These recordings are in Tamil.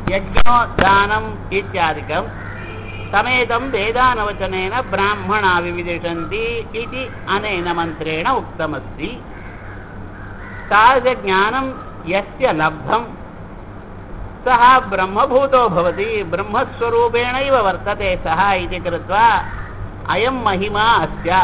यज्ञो दानम् इत्यादिकं समेतं वेदानवचनेन ब्राह्मणा विविदिशन्ति इति अनेन मन्त्रेण उक्तमस्ति तादृशज्ञानं यस्य लब्धं सः ब्रह्मभूतो भवति ब्रह्मस्वरूपेणैव वर्तते सः इति कृत्वा अयं महिमा अस्य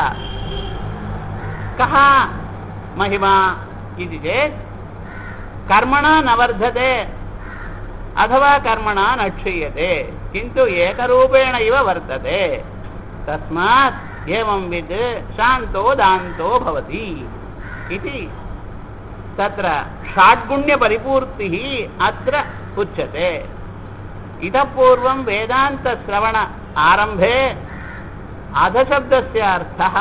कः महिमा इति चेत् कर्मणा न वर्धते अथवा कर्मणा न क्षीयते किन्तु एकरूपेण इव वर्तते तस्मात् एवंवित् शान्तो दान्तो भवति इति तत्र षाड्गुण्यपरिपूर्तिः अत्र उच्यते इतः पूर्वं वेदान्तश्रवण आरम्भे अधशब्दस्य अर्थः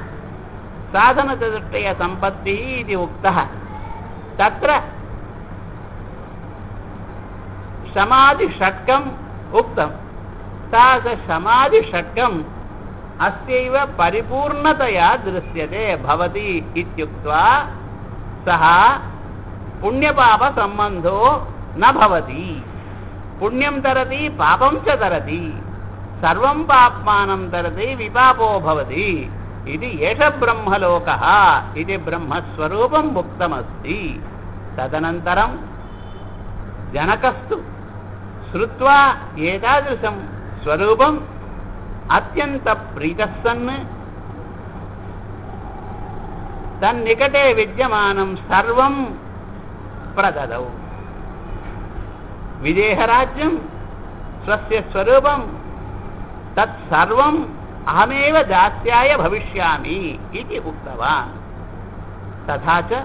साधनचतुष्टयसम्पत्तिः इति उक्तः तत्र समाधिषट्कम् उक्तं तादृशसमाधिषट्कम् अस्यैव परिपूर्णतया दृश्यते भवति इत्युक्त्वा सः पुण्यपापसम्बन्धो न भवति पुण्यं तरति पापं च तरति सर्वं पाप्मानं तरति विपापो भवति इति एष ब्रह्मलोकः इति ब्रह्मस्वरूपम् उक्तमस्ति तदनन्तरं जनकस्तु श्रुत्वा एतादृशं स्वरूपम् अत्यन्तप्रीतः सन् तन्निकटे विद्यमानं सर्वं प्रददौ विदेहराज्यं स्वस्य स्वरूपं तत्सर्वम् अहमेव दास्याय भविष्यामि इति उक्तवान् तथा च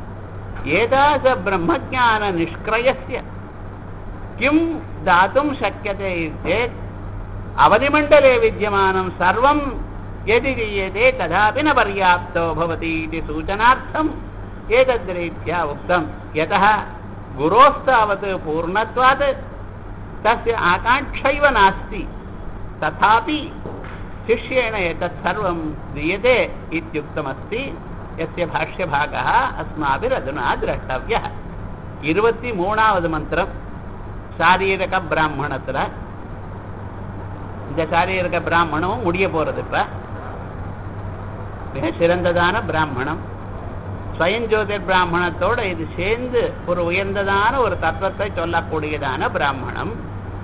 एतादृशब्रह्मज्ञाननिष्क्रयस्य किं दातुं शक्यते चेत् अवधिमण्डले विद्यमानं सर्वं यदि दीयते तदापि न पर्याप्तो भवति इति सूचनार्थम् एतद्रीत्या उक्तं यतः गुरोस्तावत् पूर्णत्वात् तस्य आकाङ्क्षैव नास्ति तथापि शिष्येण एतत् सर्वं दीयते इत्युक्तमस्ति यस्य भाष्यभागः अस्माभिरधुना द्रष्टव्यः இருபத்தி மூணாவது மந்திரம் சாரீரக பிராமணத்தில் இந்த சாரீரக பிராமணமும் முடிய போகிறது இப்போ மிக சிறந்ததான பிராமணம் ஸ்வயஞ்சோதிர் பிராமணத்தோட இது சேர்ந்து ஒரு உயர்ந்ததான ஒரு தத்துவத்தை சொல்லக்கூடியதான பிராமணம்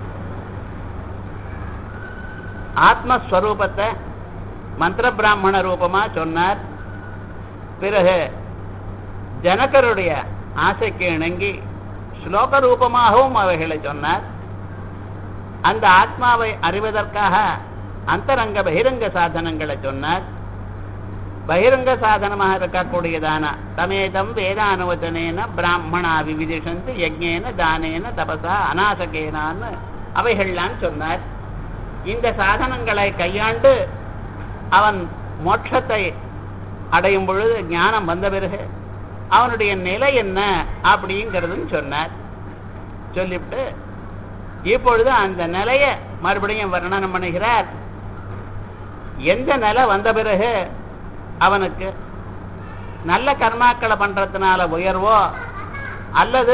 ஆத்மஸ்வரூபத்தை மந்திர பிராமண ரூபமா சொன்னார் பிறகு ஜனகருடைய ஆசைக்கு இணங்கி ஸ்லோக ரூபமாகவும் அவைகளை சொன்னார் அந்த ஆத்மாவை அறிவதற்காக அந்தரங்க பகிரங்க சாதனங்களை சொன்னார் பகிரங்க சாதனமாக இருக்கக்கூடியதான சமேதம் வேதானுவச்சனேன பிராமணா விவிதிஷந்து யஜ்ஞேன தானேன தபசா அநாசகேனான்னு அவைகள்லாம் சொன்னார் இந்த சாதனங்களை கையாண்டு அவன் மோட்சத்தை அடையும் பொழுது ஞானம் வந்த பிறகு அவனுடைய நிலை என்ன அப்படிங்கிறதுன்னு சொன்னார் சொல்லிவிட்டு இப்பொழுது அந்த நிலையை மறுபடியும் வர்ணனம் பண்ணுகிறார் எந்த நிலை வந்த பிறகு அவனுக்கு நல்ல கர்மாக்களை பண்றதுனால உயர்வோ அல்லது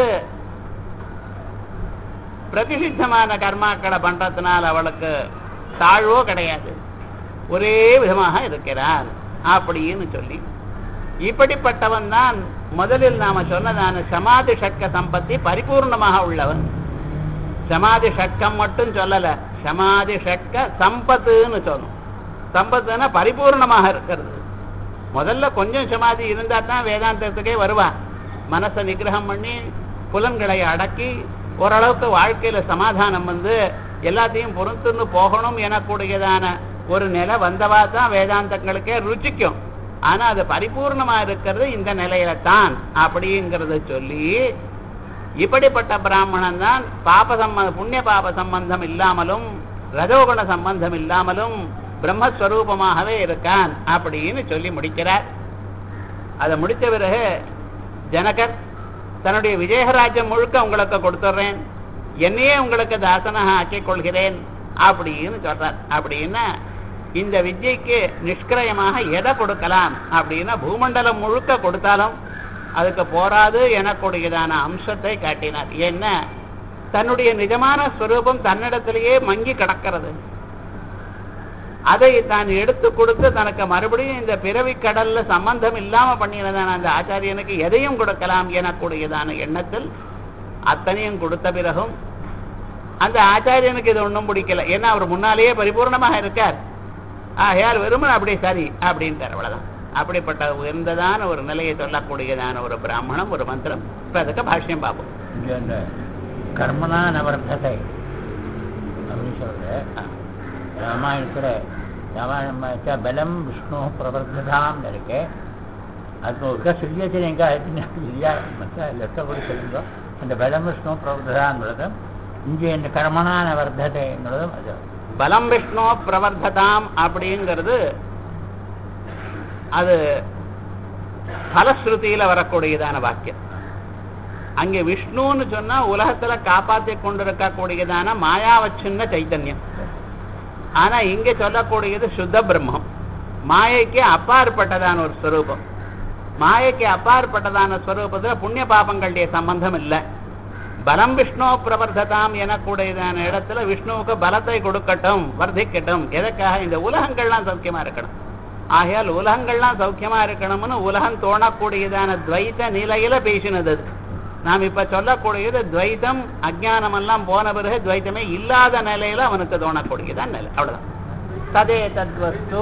பிரதிசித்தமான கர்மாக்களை பண்றதுனால அவளுக்கு தாழ்வோ கிடையாது ஒரே விதமாக இருக்கிறான் அப்படின்னு சொல்லி இப்படிப்பட்டவன் தான் முதலில் நாம சொன்னதான சமாதி ஷட்க சம்பத்தி பரிபூர்ணமாக உள்ளவன் சமாதி ஷட்கம் மட்டும் சொல்லல சமாதி ஷட்க சம்பத்துன்னு சொல்லணும் சம்பத்துன்னா பரிபூர்ணமாக இருக்கிறது முதல்ல கொஞ்சம் சமாதி இருந்தா தான் வேதாந்தத்துக்கே வருவான் மனசை நிகிரகம் பண்ணி புலன்களை அடக்கி ஓரளவுக்கு வாழ்க்கையில சமாதானம் வந்து எல்லாத்தையும் பொறுத்துன்னு போகணும் எனக்கூடியதான ஒரு நிலை வந்தவா தான் வேதாந்தங்களுக்கே ருச்சிக்கும் ஆனா அது பரிபூர்ணமா இருக்கிறது இந்த நிலையில தான் அப்படிங்கிறத சொல்லி இப்படிப்பட்ட பிராமணன் தான் பாப சம்ம புண்ணிய பாப சம்பந்தம் இல்லாமலும் ரஜோகுண சம்பந்தம் இல்லாமலும் பிரம்மஸ்வரூபமாகவே இருக்கான் அப்படின்னு சொல்லி முடிக்கிறார் அதை முடித்த பிறகு ஜனகர் தன்னுடைய விஜயராஜ்யம் முழுக்க உங்களுக்கு கொடுத்துட்றேன் என்னையே உங்களுக்கு தாசனாக ஆக்கிக் கொள்கிறேன் அப்படின்னு சொல்றார் அப்படின்னா இந்த வித்யைக்கு நிஷ்கிரயமாக எதை கொடுக்கலாம் அப்படின்னா பூமண்டலம் முழுக்க கொடுத்தாலும் அதுக்கு போராது எனக்கூடியதான அம்சத்தை காட்டினார் என்ன தன்னுடைய நிஜமான ஸ்வரூபம் தன்னிடத்திலேயே மங்கி கிடக்கிறது அதை தான் எடுத்து கொடுத்து தனக்கு மறுபடியும் இந்த பிறவி கடல்ல சம்பந்தம் இல்லாம பண்ணினதான அந்த ஆச்சாரியனுக்கு எதையும் கொடுக்கலாம் எனக்கூடியதான எண்ணத்தில் அத்தனையும் கொடுத்த பிறகும் அந்த ஆச்சாரியனுக்கு இது ஒன்றும் பிடிக்கல ஏன்னா அவர் முன்னாலேயே பரிபூர்ணமாக இருக்கார் ஆகையால் வெறுமன் அப்படியே சரி அப்படின்ட்டார் அவ்வளவுதான் அப்படிப்பட்ட உயர்ந்ததான ஒரு நிலையை சொல்லக்கூடியதான ஒரு பிராமணம் ஒரு மந்திரம் இப்ப அதுக்கு பாஷ்யம் பார்ப்போம் இங்க அந்த கர்மனா நவர்த்ததை அப்படின்னு சொல்ற ராமாயணத்துல ராமாயணம் பலம் விஷ்ணு பிரவர்த்ததாம் இருக்கு அது ஒரு சுரியத்தில் எங்க இல்லையா மற்ற லெட்டப்படி சொல்லுங்க அந்த பலம் விஷ்ணு பிரவர்த்ததான்றதும் இங்கே இந்த கர்மனா நவர்த்ததைன்றதும் அது பலம் விஷ்ணு பிரவர்த்ததாம் அப்படிங்கிறது அது பலஸ்ருதியில வரக்கூடியதான வாக்கியம் அங்கே விஷ்ணுன்னு சொன்னா உலகத்துல காப்பாத்தி கொண்டிருக்கக்கூடியதான மாயாவச்சின்ன சைத்தன்யம் ஆனா இங்க சொல்லக்கூடியது சுத்த பிரம்மம் மாயைக்கு அப்பாற்பட்டதான ஒரு ஸ்வரூபம் மாயைக்கு அப்பாற்பட்டதான ஸ்வரூபத்துல புண்ணிய பாபங்களுடைய சம்பந்தம் இல்லை பலம் விஷ்ணு பிரவர்த்ததாம் எனக்கூடியதான இடத்துல விஷ்ணுவுக்கு பலத்தை கொடுக்கட்டும் வர்த்திக்கட்டும் எதற்காக இந்த உலகங்கள்லாம் சௌக்கியமா இருக்கணும் ஆகையால் உலகங்கள்லாம் சௌக்கியமா இருக்கணும்னு உலகம் தோணக்கூடியதான துவைத்த நிலையில பேசினது அது. நாம் இப்ப சொல்லக்கூடியது துவைத்தம் அஜானம் எல்லாம் போன பிறகு துவைத்தமே இல்லாத நிலையில அவனுக்கு தோணக்கூடியதான் நிலை அவ்வளவுதான் ததே தத்வஸ்து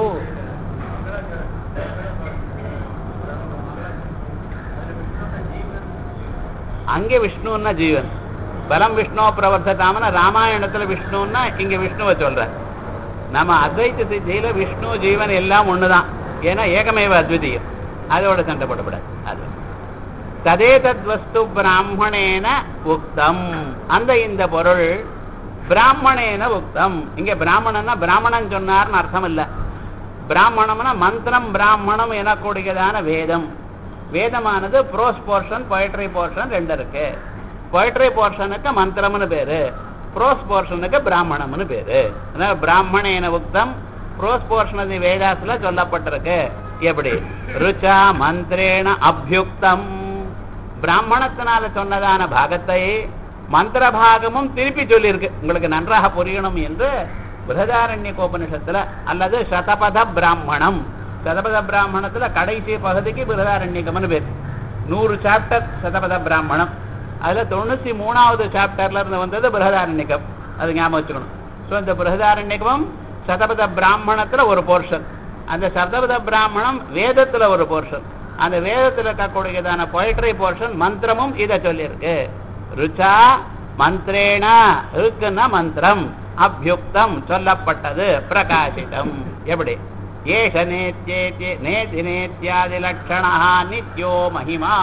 அங்கே விஷ்ணுன்னா ஜீவன் பலம் விஷ்ணு பிரவர்த்ததாமன ராமாயணத்துல விஷ்ணுன்னா இங்க விஷ்ணுவை சொல்ற நம்ம அத்வைத்த சித்தியில விஷ்ணு ஜீவன் எல்லாம் ஒண்ணுதான் ஏன்னா ஏகமேவ அத்விதீயம் அதோட சண்டை போடக்கூடாது அது ததே தத் வஸ்து பிராமணேன உக்தம் அந்த இந்த பொருள் பிராமணேன உக்தம் இங்க பிராமணன்னா பிராமணன் சொன்னார்னு அர்த்தம் இல்ல பிராமணம்னா மந்திரம் பிராமணம் எனக்கூடியதான வேதம் வேதமானது ப்ரோஸ் போர்ஷன் பொயட்ரி போர்ஷன் ரெண்டு இருக்கு பொயட்ரி போர்ஷனுக்கு மந்திரம்னு பேரு ப்ரோஸ் போர்ஷனுக்கு பிராமணம்னு பேரு அதனால பிராமணேன உக்தம் ப்ரோஸ் போர்ஷன் வேதாஸ்ல சொல்லப்பட்டிருக்கு எப்படி ருச்சா மந்திரேன அபியுக்தம் பிராமணத்தினால சொன்னதான பாகத்தை மந்திர பாகமும் திருப்பி சொல்லியிருக்கு உங்களுக்கு நன்றாக புரியணும் என்று பிரதாரண்ய கோபனிஷத்துல அல்லது சதபத பிராமணம் சதபத பிராமணத்துல கடைசி பகுதிக்கு பிரதாரண்யகம்னு பேர் நூறு சாப்டர் சதபத பிராமணம் அதுல தொண்ணூத்தி மூணாவது சாப்டர்ல இருந்து வந்தது பிரகதாரண்யகம் அது ஞாபகம் வச்சுக்கணும் ஸோ இந்த பிரகதாரண்யகமும் சதபத பிராமணத்துல ஒரு போர்ஷன் அந்த சதபத பிராமணம் வேதத்துல ஒரு போர்ஷன் அந்த வேதத்துல இருக்கக்கூடியதான பொயட்ரி போர்ஷன் மந்திரமும் இதை சொல்லியிருக்கு ருச்சா மந்திரேனா இருக்குன்னா மந்திரம் அபியுக்தம் சொல்லப்பட்டது பிரகாசிதம் எப்படி ஏஷ நேத்தியே நேதி நேத்தியாதி லட்சணா நித்யோ மகிமா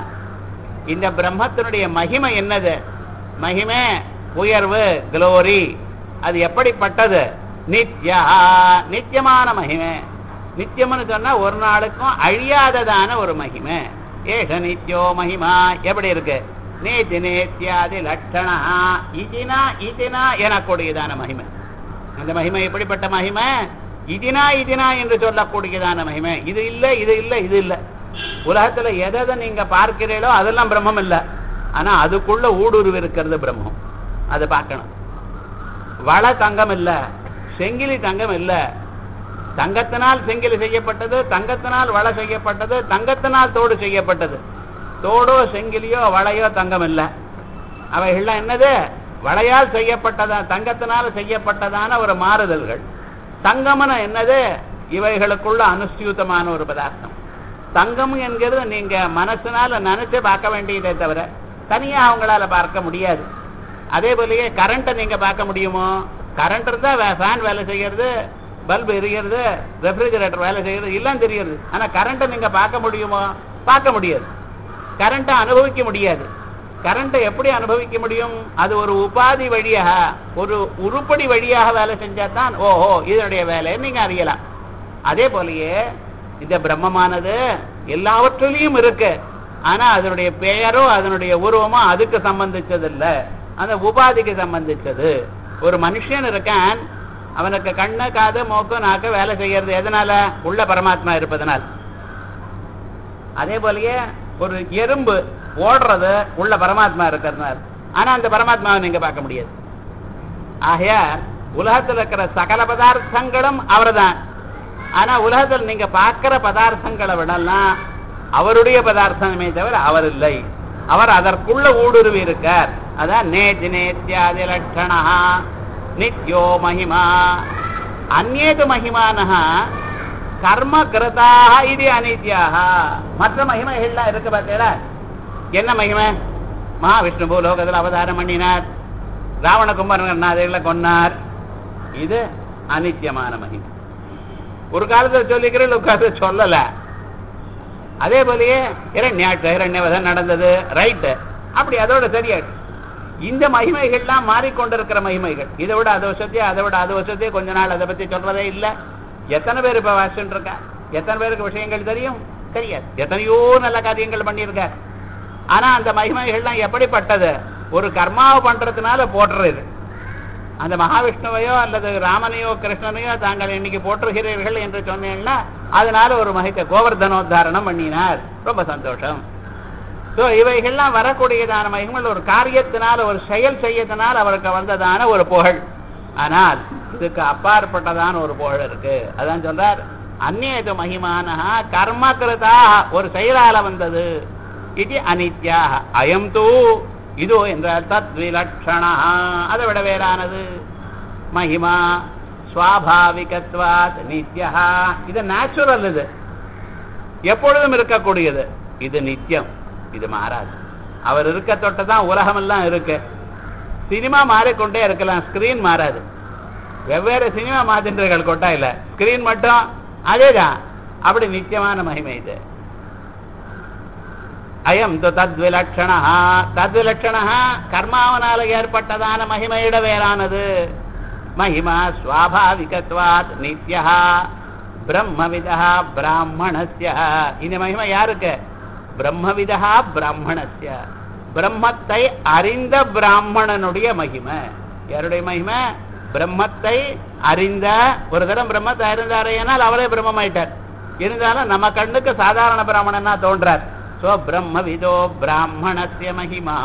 இந்த பிரம்மத்தினுடைய மகிமை என்னது மகிமை உயர்வு குளோரி அது எப்படிப்பட்டது நித்யா நித்தியமான மகிமை நித்தியம்னு சொன்னா ஒரு நாளுக்கும் அழியாததான ஒரு மகிமை ஏஷ நித்யோ மகிமா எப்படி இருக்கு நேத்தி நேத்தியாதி லட்சணா இதினா இதினா எனக்கூடியதான மகிமை அந்த மகிமை எப்படிப்பட்ட மகிமை இதினா இதினா என்று சொல்லக்கூடியதான மகிமை இது இல்ல இது இல்ல இது இல்ல உலகத்துல எதை எதை நீங்க பார்க்கிறீங்களோ அதெல்லாம் பிரம்மம் இல்ல ஆனா அதுக்குள்ள ஊடுருவி இருக்கிறது பிரம்மம் அதை பார்க்கணும் வள தங்கம் இல்ல செங்கிலி தங்கம் இல்ல தங்கத்தினால் செங்கிலி செய்யப்பட்டது தங்கத்தினால் வள செய்யப்பட்டது தங்கத்தினால் தோடு செய்யப்பட்டது தோடோ செங்கிலியோ வளையோ தங்கம் இல்ல அவைகள்லாம் என்னது வளையால் செய்யப்பட்டதா தங்கத்தினால செய்யப்பட்டதான ஒரு மாறுதல்கள் தங்கம்னு என்னது இவைகளுக்குள்ள அனுஸ்யூதமான ஒரு பதார்த்தம் தங்கம் என்கிறது நீங்க மனசுனால நினைச்சு பார்க்க வேண்டியதே தவிர தனியா அவங்களால பார்க்க முடியாது அதே போலயே கரண்ட்டை நீங்க பார்க்க முடியுமோ கரண்ட் இருந்தா ஃபேன் வேலை செய்யறது பல்பு எரிகிறது ரெஃப்ரிஜரேட்டர் வேலை செய்யறது எல்லாம் தெரியுது ஆனா கரண்ட்டை நீங்க பார்க்க முடியுமோ பார்க்க முடியாது கரண்ட்டை அனுபவிக்க முடியாது கரண்ட்டை எப்படி அனுபவிக்க முடியும் அது ஒரு உபாதி வழியாக ஒரு உருப்படி வழியாக வேலை செஞ்சா தான் ஓஹோ இதனுடைய வேலைன்னு நீங்க அறியலாம் அதே போலயே இந்த பிரம்மமானது எல்லாவற்றிலையும் இருக்கு ஆனா அதனுடைய பெயரோ அதனுடைய உருவமோ அதுக்கு சம்பந்திச்சது இல்ல அந்த உபாதிக்கு சம்பந்திச்சது ஒரு மனுஷன் இருக்கான் அவனுக்கு கண்ணு காது மூக்கு நாக்கு வேலை செய்யறது எதனால உள்ள பரமாத்மா இருப்பதனால் அதே போலயே ஒரு எறும்பு ஓடுறது உள்ள பரமாத்மா இருக்கிறதுனால ஆனா அந்த பரமாத்மாவை நீங்க பார்க்க முடியாது ஆகையால் உலகத்துல இருக்கிற சகல பதார்த்தங்களும் அவர்தான் ஆனா உலகத்தில் நீங்க பார்க்கிற பதார்த்தங்களை விடலாம் அவருடைய பதார்த்தமே தவிர அவர் இல்லை அவர் அதற்குள்ள ஊடுருவி இருக்கார் அதான் நேதி நேத்தியாதி லட்சணா நித்யோ மகிமா அந்நேது மகிமானஹ கர்ம கிருதாக இது அனித்யாக மற்ற மகிமைகள்லாம் இருக்கு பார்த்தீங்களா என்ன மகிமை மகாவிஷ்ணு பூலோகத்தில் அவதாரம் பண்ணினார் ராவண கும்பரங்களை கொன்னார் இது அனித்தியமான மகிமை ஒரு காலத்துல சொல்லிக்கிறேன் ஒரு காலத்துல சொல்லல அதே போலயே இரண்யாட்டு இரண்யவதம் நடந்தது ரைட்டு அப்படி அதோட சரியாயிட்டு இந்த மகிமைகள்லாம் மாறிக்கொண்டிருக்கிற மகிமைகள் இதை விட அது வருஷத்தையே அதை விட அது வருஷத்தையே கொஞ்ச நாள் அதை பத்தி சொல்றதே இல்லை எத்தனை பேர் இப்ப வாசிச்சுட்டு இருக்கா எத்தனை பேருக்கு விஷயங்கள் தெரியும் தெரியாது எத்தனையோ நல்ல காரியங்கள் பண்ணியிருக்கார் ஆனா அந்த மகிமைகள்லாம் எப்படிப்பட்டது ஒரு கர்மாவை பண்றதுனால போட்டுறது அந்த மகாவிஷ்ணுவையோ அல்லது ராமனையோ கிருஷ்ணனையோ தாங்கள் இன்னைக்கு போற்றுகிறீர்கள் என்று சொன்னீங்கன்னா அதனால ஒரு மகித்த கோவர்தனோத்தாரணம் பண்ணினார் ரொம்ப சந்தோஷம் ஸோ இவைகள்லாம் வரக்கூடியதான மகிமல் ஒரு காரியத்தினால் ஒரு செயல் செய்யத்தினால் அவருக்கு வந்ததான ஒரு புகழ் ஆனால் இதுக்கு அப்பாற்பட்டதான ஒரு புகழ் இருக்கு அதான் சொல்றார் அந்நேது மகிமானஹா கர்ம கிருதா ஒரு செயலால வந்தது இது அனித்யாக அயம் தூ இதோ என்றால் தத் விலட்சணா அதை விட வேறானது மகிமா சுவாபாவிகத்வாத் நித்யா இது நேச்சுரல் இது எப்பொழுதும் இருக்கக்கூடியது இது நித்தியம் இது மாறாது அவர் இருக்க தொட்டு தான் உலகமெல்லாம் இருக்கு சினிமா மாறிக்கொண்டே இருக்கலாம் ஸ்கிரீன் மாறாது வெவ்வேறு சினிமா மாதிரிகள் கொட்டா இல்ல ஸ்கிரீன் மட்டும் அதேதான் அப்படி நித்தியமான மகிமை இது அயம் து தத்விலட்சண தத்விலட்சண கர்மாவனால ஏற்பட்டதான மகிமையிட வேறானது மகிமா சுவாபாவிகத்வாத் நித்யா பிரம்மவிதா பிராமணஸ்ய இந்த மகிமை யாருக்கு பிரம்மவிதா பிராமணஸ்ய பிரம்மத்தை அறிந்த பிராமணனுடைய மகிமை யாருடைய மகிமை பிரம்மத்தை அறிந்த ஒரு தரம் பிரம்மத்தை அறிந்தாரையானால் அவரே பிரம்மமாயிட்டார் இருந்தாலும் நம்ம கண்ணுக்கு சாதாரண பிராமணனா தோன்றார் சோ பிரம்மவிதோ பிராமணஸ்ய மகிமா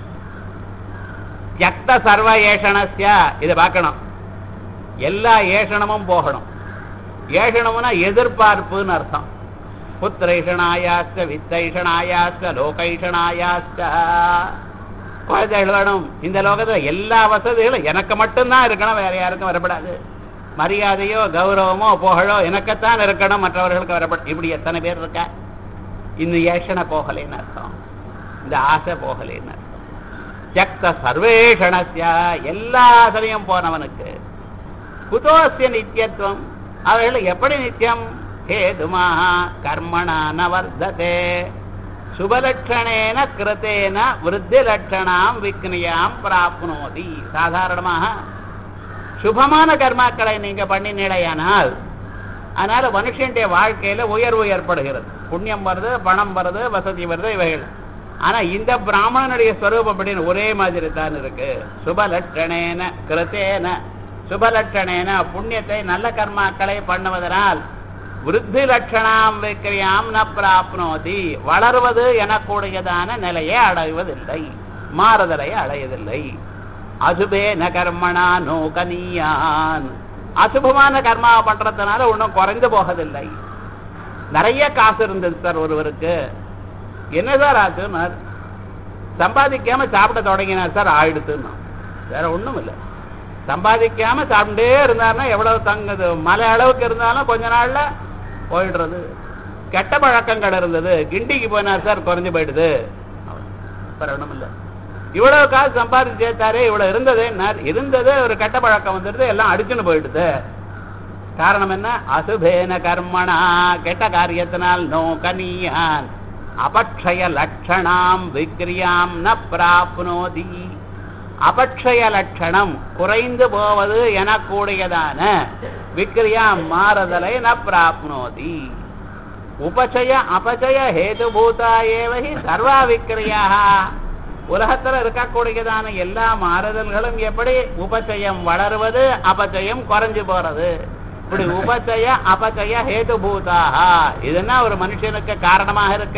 யக்த சர்வ ஏஷணஸ்ய இதை பார்க்கணும் எல்லா ஏஷணமும் போகணும் ஏஷணம்னா எதிர்பார்ப்புன்னு அர்த்தம் புத்திரைஷனாயாச்ச வித்தைஷனாயாச்ச லோகைஷனாயாச்ச குழந்தைகள் வேணும் இந்த லோகத்துல எல்லா வசதிகளும் எனக்கு மட்டும்தான் இருக்கணும் வேற யாருக்கும் வரப்படாது மரியாதையோ கௌரவமோ புகழோ எனக்குத்தான் இருக்கணும் மற்றவர்களுக்கு வரப்பட இப்படி எத்தனை பேர் இருக்கா இன்னும் ஏஷன போகலைன்னு அர்த்தம் இந்த ஆசை போகலைன்னு அர்த்தம் ஜக்த சர்வேஷணஸ்ய எல்லா சமயம் போனவனுக்கு குதோசிய நித்தியத்துவம் அவர்கள் எப்படி நித்தியம் ஹேதுமாக கர்மணா நவர்ததே சுபலட்சணேன கிருத்தேன விருத்தி லட்சணாம் விக்னியாம் பிராப்னோதி சாதாரணமாக சுபமான கர்மாக்களை நீங்க பண்ணினீடையானால் அதனால மனுஷனுடைய வாழ்க்கையில உயர்வு ஏற்படுகிறது புண்ணியம் வருது பணம் வருது வசதி வருது இவைகள் ஆனா இந்த பிராமணனுடைய ஸ்வரூபம் அப்படின்னு ஒரே மாதிரி தான் இருக்கு சுபலட்சணேன கிருத்தேன சுபலட்சணேன புண்ணியத்தை நல்ல கர்மாக்களை பண்ணுவதனால் விருத்தி லட்சணாம் விக்கிரியாம் ந பிராப்னோதி வளர்வது எனக்கூடியதான நிலையை அடைவதில்லை மாறுதலை அடையதில்லை அசுபே ந கர்மணா நோகனியான் அசுபமான கர்மாவை பண்றதுனால ஒன்றும் குறைந்து போகதில்லை நிறைய காசு இருந்தது சார் ஒருவருக்கு என்ன சார் ஆச்சுன்னார் சம்பாதிக்காம சாப்பிட தொடங்கினார் சார் ஆயிடுத்துன்னா வேற ஒண்ணும் இல்லை சம்பாதிக்காம சாப்பிட்டே இருந்தாருன்னா எவ்வளவு தங்குது மலை அளவுக்கு இருந்தாலும் கொஞ்ச நாள்ல போயிடுறது கெட்ட பழக்கங்கள் இருந்தது கிண்டிக்கு போனார் சார் குறைஞ்சு போயிடுது வேற ஒண்ணும் இல்லை இவ்வளவு காசு சம்பாதிச்சு சேர்த்தாரு இவ்வளவு இருந்தது இருந்தது ஒரு கெட்ட பழக்கம் வந்துடுது எல்லாம் அடிச்சுன்னு போயிடுது காரணம் என்ன அசுபேன கர்மணா கெட்ட காரியத்தினால் நோ கனியான் அபக்ஷய லட்சணாம் விக்ரியாம் ந பிராப்னோதி அபக்ஷய லட்சணம் குறைந்து போவது எனக்கூடியதான விக்ரியாம் மாறுதலை ந பிராப்னோதி உபச்சய அபச்சய ஹேதுபூதா ஏவகி சர்வா விக்ரியாக உலகத்துல இருக்கக்கூடியதான எல்லா மாறுதல்களும் எப்படி உபச்சயம் வளருவது அபச்சயம் குறைஞ்சு போறது இப்படி உபச்சய அபச்சய ஹேதுபூதாக இதுன்னா ஒரு மனுஷனுக்கு காரணமாக இருக்கு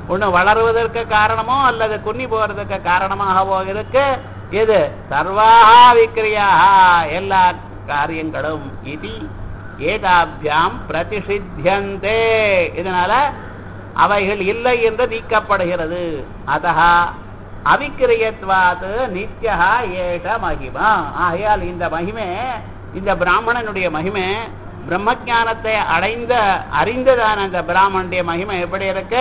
ஒண்ணு வளருவதற்கு காரணமோ அல்லது குன்னி போறதுக்கு காரணமாகவோ இருக்கு எது சர்வாஹா விக்கிரியாக எல்லா காரியங்களும் இது ஏதாபியாம் பிரதிஷித்தியந்தே இதனால அவைகள் இல்லை என்று நீக்கப்படுகிறது அதஹா அவிக்கிரியத்வாது நித்யா ஏஷ மகிமா ஆகையால் இந்த மகிமை இந்த பிராமணனுடைய மகிமை பிரம்மஞானத்தை அடைந்த அறிந்ததான அந்த பிராமணுடைய மகிமை எப்படி இருக்கு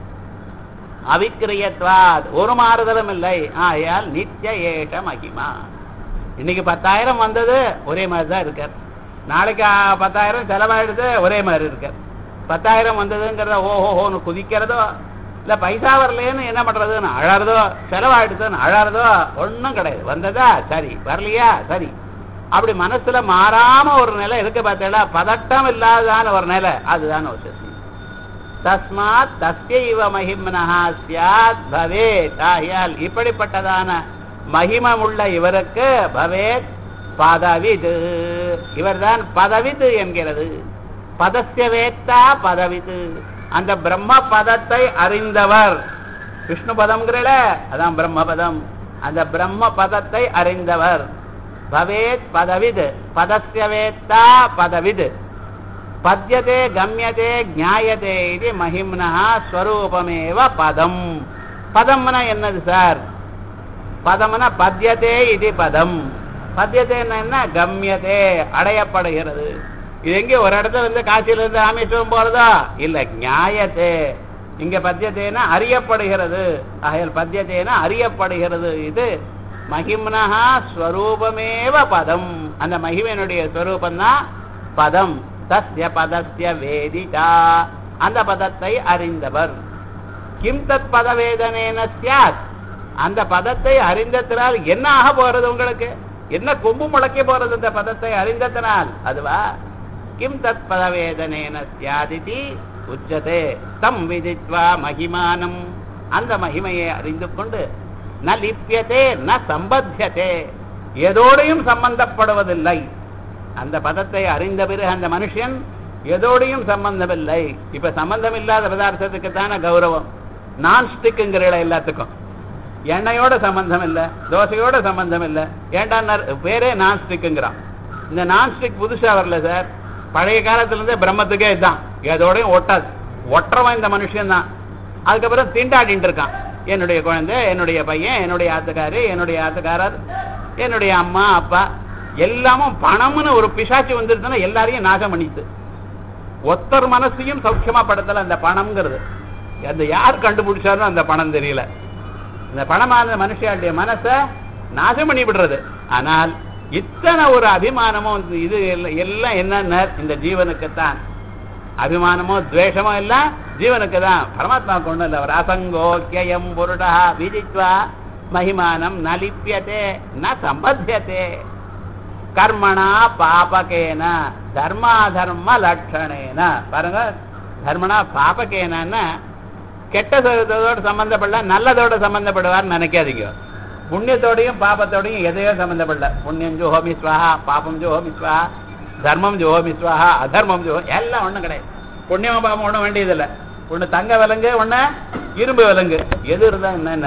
அவிக்கிரியத்வாத் ஒரு மாறுதலும் இல்லை ஆகையால் நித்திய ஏஷ மகிமா இன்னைக்கு பத்தாயிரம் வந்தது ஒரே மாதிரி தான் இருக்கார் நாளைக்கு ஆ, பத்தாயிரம் செலவாயிடுது ஒரே மாதிரி இருக்கார் பத்தாயிரம் வந்ததுங்கிறத ஓஹோஹோன்னு குதிக்கிறதோ இல்ல பைசா வரலையேன்னு என்ன பண்றதுன்னு அழறதோ செலவாயிடுதுன்னு அழறதோ ஒண்ணும் கிடையாது வந்ததா சரி வரலையா சரி அப்படி மனசுல மாறாம ஒரு நிலை இருக்கு பார்த்தீங்களா பதட்டம் இல்லாததான ஒரு நிலை அதுதான் ஒரு சசி தஸ்மாத் தஸ்யைவ மகிம்னஹா சியாத் பவேத் ஆகையால் இப்படிப்பட்டதான மகிமமுள்ள இவருக்கு பவேத் பதவிது இவர்தான் பதவிது என்கிறது பதஸ்ய வேத்தா பதவிது அந்த பிரம்ம பதத்தை அறிந்தவர் விஷ்ணு பதம்ங்கிறல அதான் பிரம்ம பதம் அந்த பிரம்ம பதத்தை அறிந்தவர் பவேத் பதவிது பதஸ்ய வேத்தா பதவிது பத்யதே கம்யதே ஞாயதே இது மகிம்னா ஸ்வரூபமேவ பதம் பதம்னா என்னது சார் பதம்னா பத்யதே இது பதம் பத்யதே என்ன கம்யதே அடையப்படுகிறது இது எங்க ஒரு இடத்துல இருந்து காசியில இருந்து ராமேஸ்வரம் போறதா இல்ல ஞாயத்தே இங்க பத்தியத்தேன அறியப்படுகிறது ஆகையால் பத்தியத்தேன அறியப்படுகிறது இது மகிம்னஹா ஸ்வரூபமேவ பதம் அந்த மகிமனுடைய ஸ்வரூபம் தான் பதம் தஸ்ய பதஸ்ய வேதிதா அந்த பதத்தை அறிந்தவர் கிம் தத் பதவேதனேன சியாத் அந்த பதத்தை அறிந்ததினால் என்ன ஆக போறது உங்களுக்கு என்ன கொம்பு முளைக்க போறது அந்த பதத்தை அறிந்ததனால் அதுவா கிம் தத் பதவேதனேன சியாதிதி உச்சதே தம் விதித்வா மகிமானம் அந்த மகிமையை அறிந்து கொண்டு ந லிப்பியதே ந சம்பத்தியதே எதோடையும் சம்பந்தப்படுவதில்லை அந்த பதத்தை அறிந்த பிறகு அந்த மனுஷன் எதோடையும் சம்பந்தமில்லை இப்ப சம்பந்தம் இல்லாத பதார்த்தத்துக்கு தானே கௌரவம் நான் ஸ்டிக்குங்கிற எல்லாத்துக்கும் எண்ணெயோட சம்பந்தம் இல்ல தோசையோட சம்பந்தம் இல்ல ஏன்டா பேரே நான் ஸ்டிக்குங்கிறான் இந்த நான் ஸ்டிக் புதுசா வரல சார் பழைய காலத்துல இருந்தே பிரம்மத்துக்கே இதுதான் எதோடையும் ஒட்டாது ஒட்டுறவன் இந்த மனுஷன் தான் அதுக்கப்புறம் திண்டாடிட்டு இருக்கான் என்னுடைய குழந்தை என்னுடைய பையன் என்னுடைய ஆத்துக்காரு என்னுடைய ஆத்துக்காரர் என்னுடைய அம்மா அப்பா எல்லாமும் பணம்னு ஒரு பிசாச்சு வந்துருச்சுன்னா எல்லாரையும் நாசம் பண்ணிட்டு ஒத்தர் மனசையும் சௌக்கியமா படுத்தல அந்த பணம்ங்கிறது அந்த யார் கண்டுபிடிச்சாலும் அந்த பணம் தெரியல இந்த பணமான மனுஷனுடைய மனசை நாசம் பண்ணி விடுறது ஆனால் இத்தனை ஒரு அபிமானமும் இது எல்லாம் எல்லாம் என்னன்னா இந்த ஜீவனுக்குத்தான் அபிமானமோ துவேஷமோ எல்லாம் ஜீவனுக்கு தான் பரமாத்மா கொண்டு இல்லை ரசங்கோக்கியம் புருடா விதித்வா மகிமானம் ந லிப்பியதே ந சம்பத்தியதே கர்மணா பாபகேன தர்மாதர்ம லட்சணேன பாருங்க தர்மனா பாபகேனன்னா கெட்ட சொத்தோட சம்பந்தப்படல நல்லதோட சம்பந்தப்படுவார்னு நினைக்காதீங்க புண்ணியத்தோடையும் பாபத்தோடையும் எதையோ சம்பந்தப்படல புண்ணியம் ஜோ ஹோமி ஸ்வாஹா பாபம் ஜோ ஹோமி ஸ்வாஹா தர்மம் ஜோ ஹோமி ஸ்வாஹா அதர்மம் ஜோ எல்லாம் ஒண்ணும் கிடையாது புண்ணியம் பாபம் ஒண்ணும் வேண்டியதில்லை ஒண்ணு தங்க விலங்கு ஒண்ணு இரும்பு விலங்கு எது இருந்தா என்ன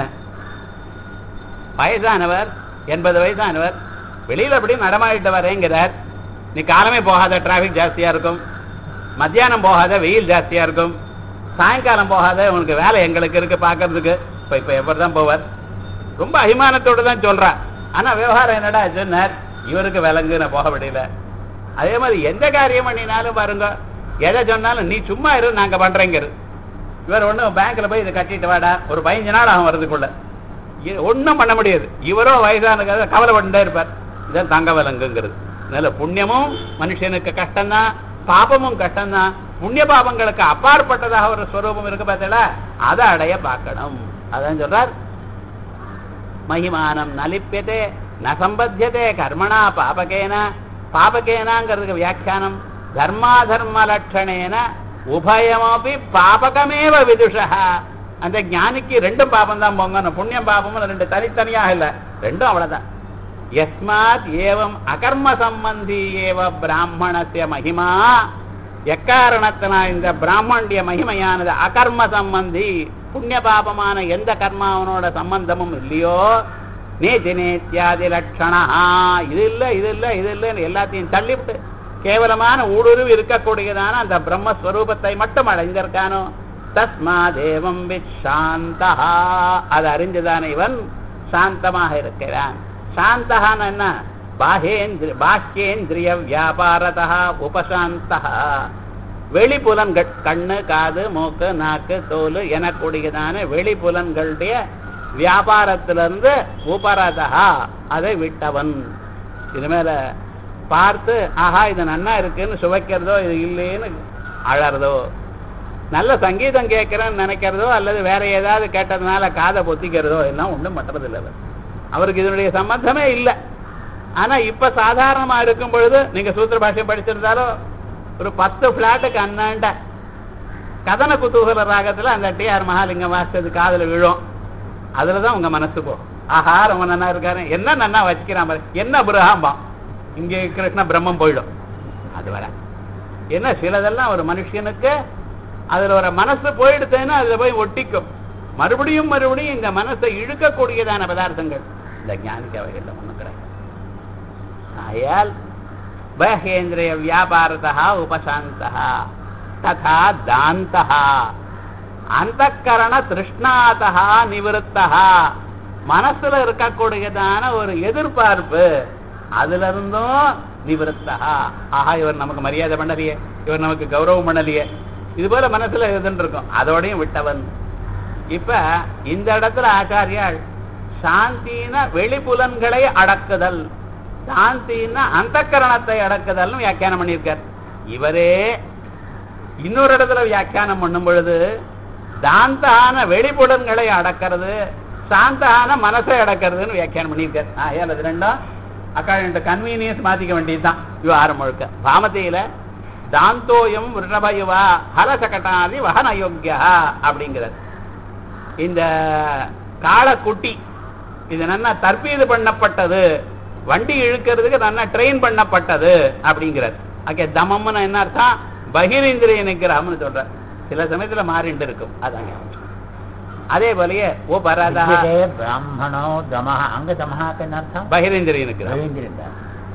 வயசானவர் எண்பது வயசானவர் வெளியில அப்படி நடமாடிட்டு வரேங்கிறார் நீ காலமே போகாத டிராபிக் ஜாஸ்தியா இருக்கும் மத்தியானம் போகாத வெயில் ஜாஸ்தியா இருக்கும் சாயங்காலம் போகாத உனக்கு வேலை எங்களுக்கு இருக்கு பாக்குறதுக்கு இப்ப இப்ப எவர் தான் போவார் ரொம்ப அபிமானத்தோட தான் சொல்றா ஆனா விவகாரம் என்னடா சொன்னார் இவருக்கு விலங்கு நான் போக முடியல அதே மாதிரி எந்த காரியம் பண்ணினாலும் பாருங்க எதை சொன்னாலும் நீ சும்மா இரு நாங்க பண்றேங்கிறது இவர் ஒண்ணும் பேங்க்ல போய் இதை கட்டிட்டு வாடா ஒரு பதினஞ்சு நாள் ஆகும் வரதுக்குள்ள இ- ஒண்ணும் பண்ண முடியாது இவரோ வயசான கவலைப்பட்டுட்டே இருப்பார் இதான் தங்க விலங்குங்கிறது அதனால புண்ணியமும் மனுஷனுக்கு கஷ்டம்தான் பாபமும் கஷ்டம்தான் புண்ணிய பாபங்களுக்கு அப்பாற்பட்டதாக ஒரு ஸ்வரூபம் இருக்கு பார்த்தீங்களா அதை அடைய பார்க்கணும் அதான் சொல்றார் மகிமானம் நலிப்பியதே ந சம்பத்தியதே கர்மணா பாபகேன பாபகேனாங்கிறதுக்கு வியாக்கியானம் தர்மாதர்ம லட்சணேன உபயமபி பாபகமேவ விதுஷா அந்த ஞானிக்கு ரெண்டும் பாபம் தான் போங்கணும் புண்ணியம் பாபமும் ரெண்டு தனித்தனியாக இல்ல ரெண்டும் அவ்வளவுதான் யஸ்மாத் ஏவம் அகர்ம சம்பந்தி ஏவ பிராமணசிய மகிமா எக்காரணத்தினா இந்த பிராமண்டிய மகிமையானது அகர்ம சம்பந்தி புண்ணிய பாபமான எந்த கர்மாவனோட சம்பந்தமும் இல்லையோ நேதி நேத்தியாதி லட்சணா இது இல்ல இது இல்ல இது இல்லைன்னு எல்லாத்தையும் தள்ளிவிட்டு கேவலமான ஊடுருவி இருக்கக்கூடியதான அந்த பிரம்மஸ்வரூபத்தை மட்டும் அடைந்திருக்கானோ தஸ்மா தேவம் விசாந்தா அது அறிஞ்சுதானே இவன் சாந்தமாக இருக்கிறான் சாந்தகான்னு என்ன பாஹேந்திர பாஹ்யேந்திரிய வியாபாரதா உபசாந்தா வெளிப்புலன்கள் கண்ணு காது மூக்கு நாக்கு தோல் எனக்கூடியதான வெளிப்புலன்களுடைய வியாபாரத்திலிருந்து உபரதா அதை விட்டவன் இது மேல பார்த்து ஆஹா இது நன்னா இருக்குன்னு சுவைக்கிறதோ இது இல்லைன்னு அழறதோ நல்ல சங்கீதம் கேட்கிறேன்னு நினைக்கிறதோ அல்லது வேற ஏதாவது கேட்டதுனால காதை பொத்திக்கிறதோ எல்லாம் ஒன்றும் பண்றதில்லை அவர் அவருக்கு இதனுடைய சம்பந்தமே இல்லை ஆனா இப்ப சாதாரணமா இருக்கும் பொழுது நீங்க சூத்திர பாஷ்யம் படிச்சிருந்தாலும் ஒரு பத்து பிளாட்டுக்கு அண்ணாண்ட கதன குதூகல ராகத்துல அந்த டிஆர் மகாலிங்கம் வாசிச்சது காதுல விழும் அதுலதான் உங்க மனசு போகும் ஆஹா ரொம்ப நன்னா இருக்காரு என்ன நன்னா வச்சுக்கிறான் பாரு. என்ன புரகாம்பான் இங்க கிருஷ்ண பிரம்மம் போயிடும் அது வர என்ன சிலதெல்லாம் ஒரு மனுஷனுக்கு அதுல ஒரு மனசு போயிடுத்தேன்னா அதுல போய் ஒட்டிக்கும் மறுபடியும் மறுபடியும் இந்த மனசை இழுக்கக்கூடியதான பதார்த்தங்கள் இந்த ஞானிக்கு அவைகள்ல ஒண்ணும் கிடையாது ஆயால் பஹேந்திரிய வியாபாரதா உபசாந்தா ததா தாந்தா அந்தக்கரண திருஷ்ணாதா நிவிருத்தா மனசுல இருக்கக்கூடியதான ஒரு எதிர்பார்ப்பு அதுல இருந்தும் நிவிருத்தா ஆஹா இவர் நமக்கு மரியாதை பண்ணலையே இவர் நமக்கு கௌரவம் பண்ணலையே இது போல மனசுல எதுன்னு இருக்கும் அதோடையும் விட்டவன் இப்ப இந்த இடத்துல ஆச்சாரியால் சாந்தின வெளிப்புலன்களை அடக்குதல் சாந்தின்னா அந்தக்கரணத்தை அடக்குதல்னு வியாக்கியானம் பண்ணியிருக்கார் இவரே இன்னொரு இடத்துல வியாக்கியானம் பண்ணும் பொழுது தாந்தான வெளிப்புலன்களை அடக்கிறது சாந்தான மனசை அடக்கிறதுன்னு வியாக்கியானம் பண்ணியிருக்கார் ஆகையால் அது ரெண்டும் அக்கா கன்வீனியன்ஸ் மாத்திக்க வேண்டியதுதான் விவகாரம் முழுக்க பாமதியில தாந்தோயம் ரிஷபயுவா ஹலசகட்டாதி வகன யோக்கியா அப்படிங்கிறது இந்த காளக்குட்டி இது நல்லா தற்பீது பண்ணப்பட்டது வண்டி இழுக்கிறதுக்கு நல்லா ட்ரெயின் பண்ணப்பட்டது அப்படிங்கிறார் ஓகே தமம்னு என்ன அர்த்தம் பகிரேந்திரிய நிகிரகம்னு சொல்ற சில சமயத்துல மாறிண்டு இருக்கும் அதாங்க அதே போலயே ஓ பராதா विद्यते ब्राह्मणो दमः अङ्गदमः किमर्थं பகிரேந்திரிய நிகிரகம் रवीन्द्रः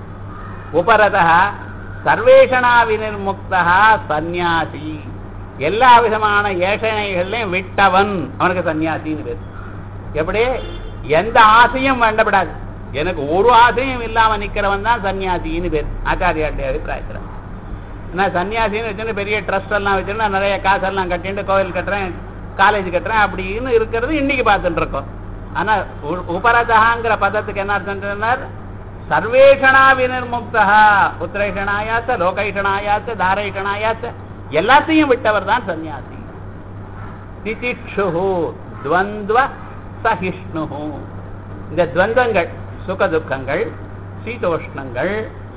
உபரதா சர்வேஷணா வினிர்முக்தா சந்நியாசி எல்லா விதமான ஏஷணைகளையும் விட்டவன் அவனுக்கு சன்னியாசின்னு பேர் எப்படி எந்த ஆசையும் வேண்டப்படாது எனக்கு ஒரு ஆசையும் இல்லாம நிக்கிறவன் தான் சன்னியாசின்னு பேர் ஆச்சாரியாருடைய அபிப்பிராயத்துல நான் சன்னியாசின்னு வச்சுன்னு பெரிய ட்ரஸ்ட் எல்லாம் வச்சுன்னு நான் நிறைய காசெல்லாம் கட்டிட்டு கோவில் கட்டுறேன் காலேஜ் கட்டுறேன் அப்படின்னு இருக்கிறது இன்னைக்கு பார்த்துட்டு இருக்கோம் ஆனா உ- உபரதகாங்கிற பதத்துக்கு என்ன அர்த்தம் சொன்னார் சர்வேஷணா வினிர்முக்தா புத்திரேஷனாயாச்ச லோகைஷனாயாச்ச தாரைஷனாயாச்ச எல்லாத்தையும் விட்டவர் தான் சன்னியாசி திதிக்ஷு துவந்த்வ சகிஷ்ணு இந்த துவந்தங்கள் சுக துக்கங்கள் சீதோஷ்ணங்கள்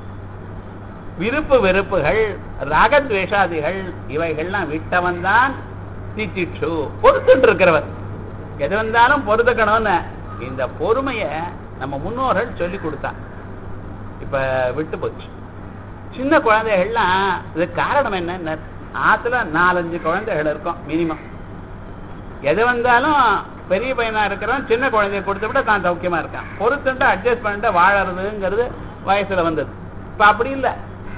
விருப்பு வெறுப்புகள் ராகத்வேஷாதிகள் இவைகள்லாம் விட்டவன் தான் திதிக்ஷு பொறுத்துட்டு இருக்கிறவர் எது வந்தாலும் பொறுத்துக்கணும்னு இந்த பொறுமைய நம்ம முன்னோர்கள் சொல்லி கொடுத்தா இப்ப விட்டு போச்சு சின்ன குழந்தைகள்லாம் இது காரணம் என்ன ஆத்துல நாலஞ்சு குழந்தைகள் இருக்கும் மினிமம் எது வந்தாலும் பெரிய பையனா இருக்கிறவன் சின்ன குழந்தைய கொடுத்து விட தான் சௌக்கியமா இருக்கான் பொறுத்துட்டு அட்ஜஸ்ட் பண்ணிட்டு வாழறதுங்கிறது வயசுல வந்தது இப்ப அப்படி இல்லை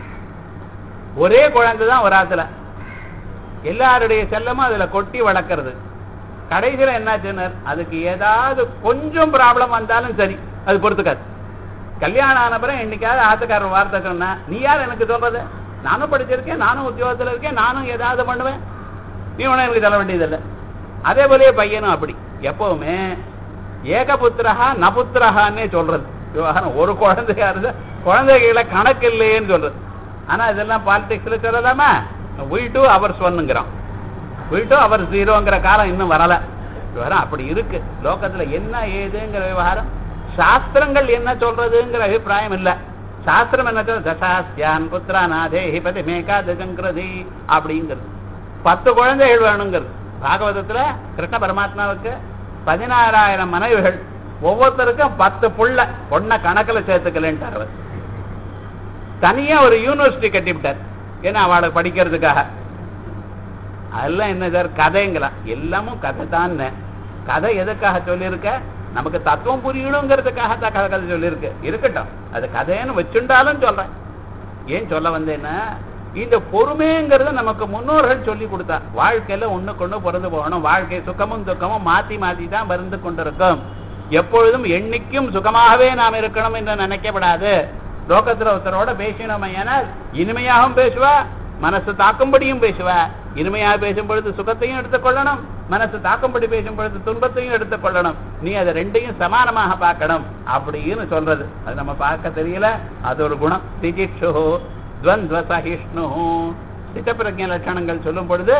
ஒரே குழந்தை தான் ஒரு ஆத்துல எல்லாருடைய செல்லமும் அதுல கொட்டி வளர்க்கறது கடைசியில என்னாச்சுன்னு அதுக்கு ஏதாவது கொஞ்சம் ப்ராப்ளம் வந்தாலும் சரி அது பொறுத்துக்காது கல்யாணம் ஆன பிறகு என்னைக்காவது ஆத்துக்காரர் வார்த்தை சொன்னா நீ யார் எனக்கு சொல்றது நானும் படிச்சிருக்கேன் நானும் உத்தியோகத்துல இருக்கேன் நானும் ஏதாவது பண்ணுவேன் நீ ஒன்றும் எனக்கு சொல்ல வேண்டியதில்லை அதே போலயே பையனும் அப்படி எப்பவுமே ஏகபுத்திரஹா நபுத்திரஹான்னே சொல்றது விவகாரம் ஒரு குழந்தையா இருந்தா குழந்தைகளை கணக்கு இல்லையேன்னு சொல்றது ஆனா இதெல்லாம் பாலிடிக்ஸ்ல சொல்லலாமா we டூ அவர்ஸ் ஒன்னுங்கிறான் we டூ அவர் ஜீரோங்கிற காலம் இன்னும் வரல விவகாரம் அப்படி இருக்கு லோகத்துல என்ன ஏதுங்கிற விவகாரம் சாஸ்திரங்கள் என்ன சொல்றதுங்கிற அபிப்பிராயம் இல்ல சாஸ்திரம் என்ன சொல்றது தசாஸ்தியான் புத்திரா நாதே ஹிபதி மேகா தஜங்கிரதி அப்படிங்கிறது பத்து குழந்தைகள் வேணுங்கிறது பாகவதத்துல கிருஷ்ண பரமாத்மாவுக்கு பதினாறாயிரம் மனைவிகள் ஒவ்வொருத்தருக்கும் பத்து புள்ள பொண்ணை கணக்குல சேர்த்துக்கலன்ட்டார் அவர் தனியா ஒரு யூனிவர்சிட்டி கட்டிவிட்டார் ஏன்னா அவளை படிக்கிறதுக்காக அதெல்லாம் என்ன சார் கதைங்களாம் எல்லாமும் கதை தான் கதை எதுக்காக சொல்லியிருக்க நமக்கு தத்துவம் புரியணுங்கிறதுக்காக தான் கதை கதை சொல்லியிருக்கு இருக்கட்டும் அது கதைன்னு வச்சுண்டாலும் சொல்றேன் ஏன் சொல்ல வந்தேன்னா இந்த பொறுமைங்கிறத நமக்கு முன்னோர்கள் சொல்லி கொடுத்தா வாழ்க்கையில ஒண்ணுக்கு ஒண்ணு பிறந்து போகணும் வாழ்க்கை சுகமும் துக்கமும் மாத்தி மாத்தி தான் மருந்து கொண்டிருக்கும் எப்பொழுதும் எண்ணிக்கும் சுகமாகவே நாம் இருக்கணும் என்று நினைக்கப்படாது லோகத்துல ஒருத்தரோட பேசினோம் ஏனால் இனிமையாகவும் பேசுவா மனசு தாக்கும்படியும் பேசுவா இனிமையாக பேசும் பொழுது சுகத்தையும் எடுத்துக்கொள்ளணும் மனசு தாக்கும்படி பேசும் பொழுது துன்பத்தையும் எடுத்துக்கொள்ளணும் நீ அதை ரெண்டையும் சமானமாக பார்க்கணும் அப்படின்னு சொல்றது அது நம்ம பார்க்க தெரியல அது ஒரு குணம் திஜிஷு துவந்த்வ சகிஷ்ணு சித்தப்பிரஜ லட்சணங்கள் சொல்லும் பொழுது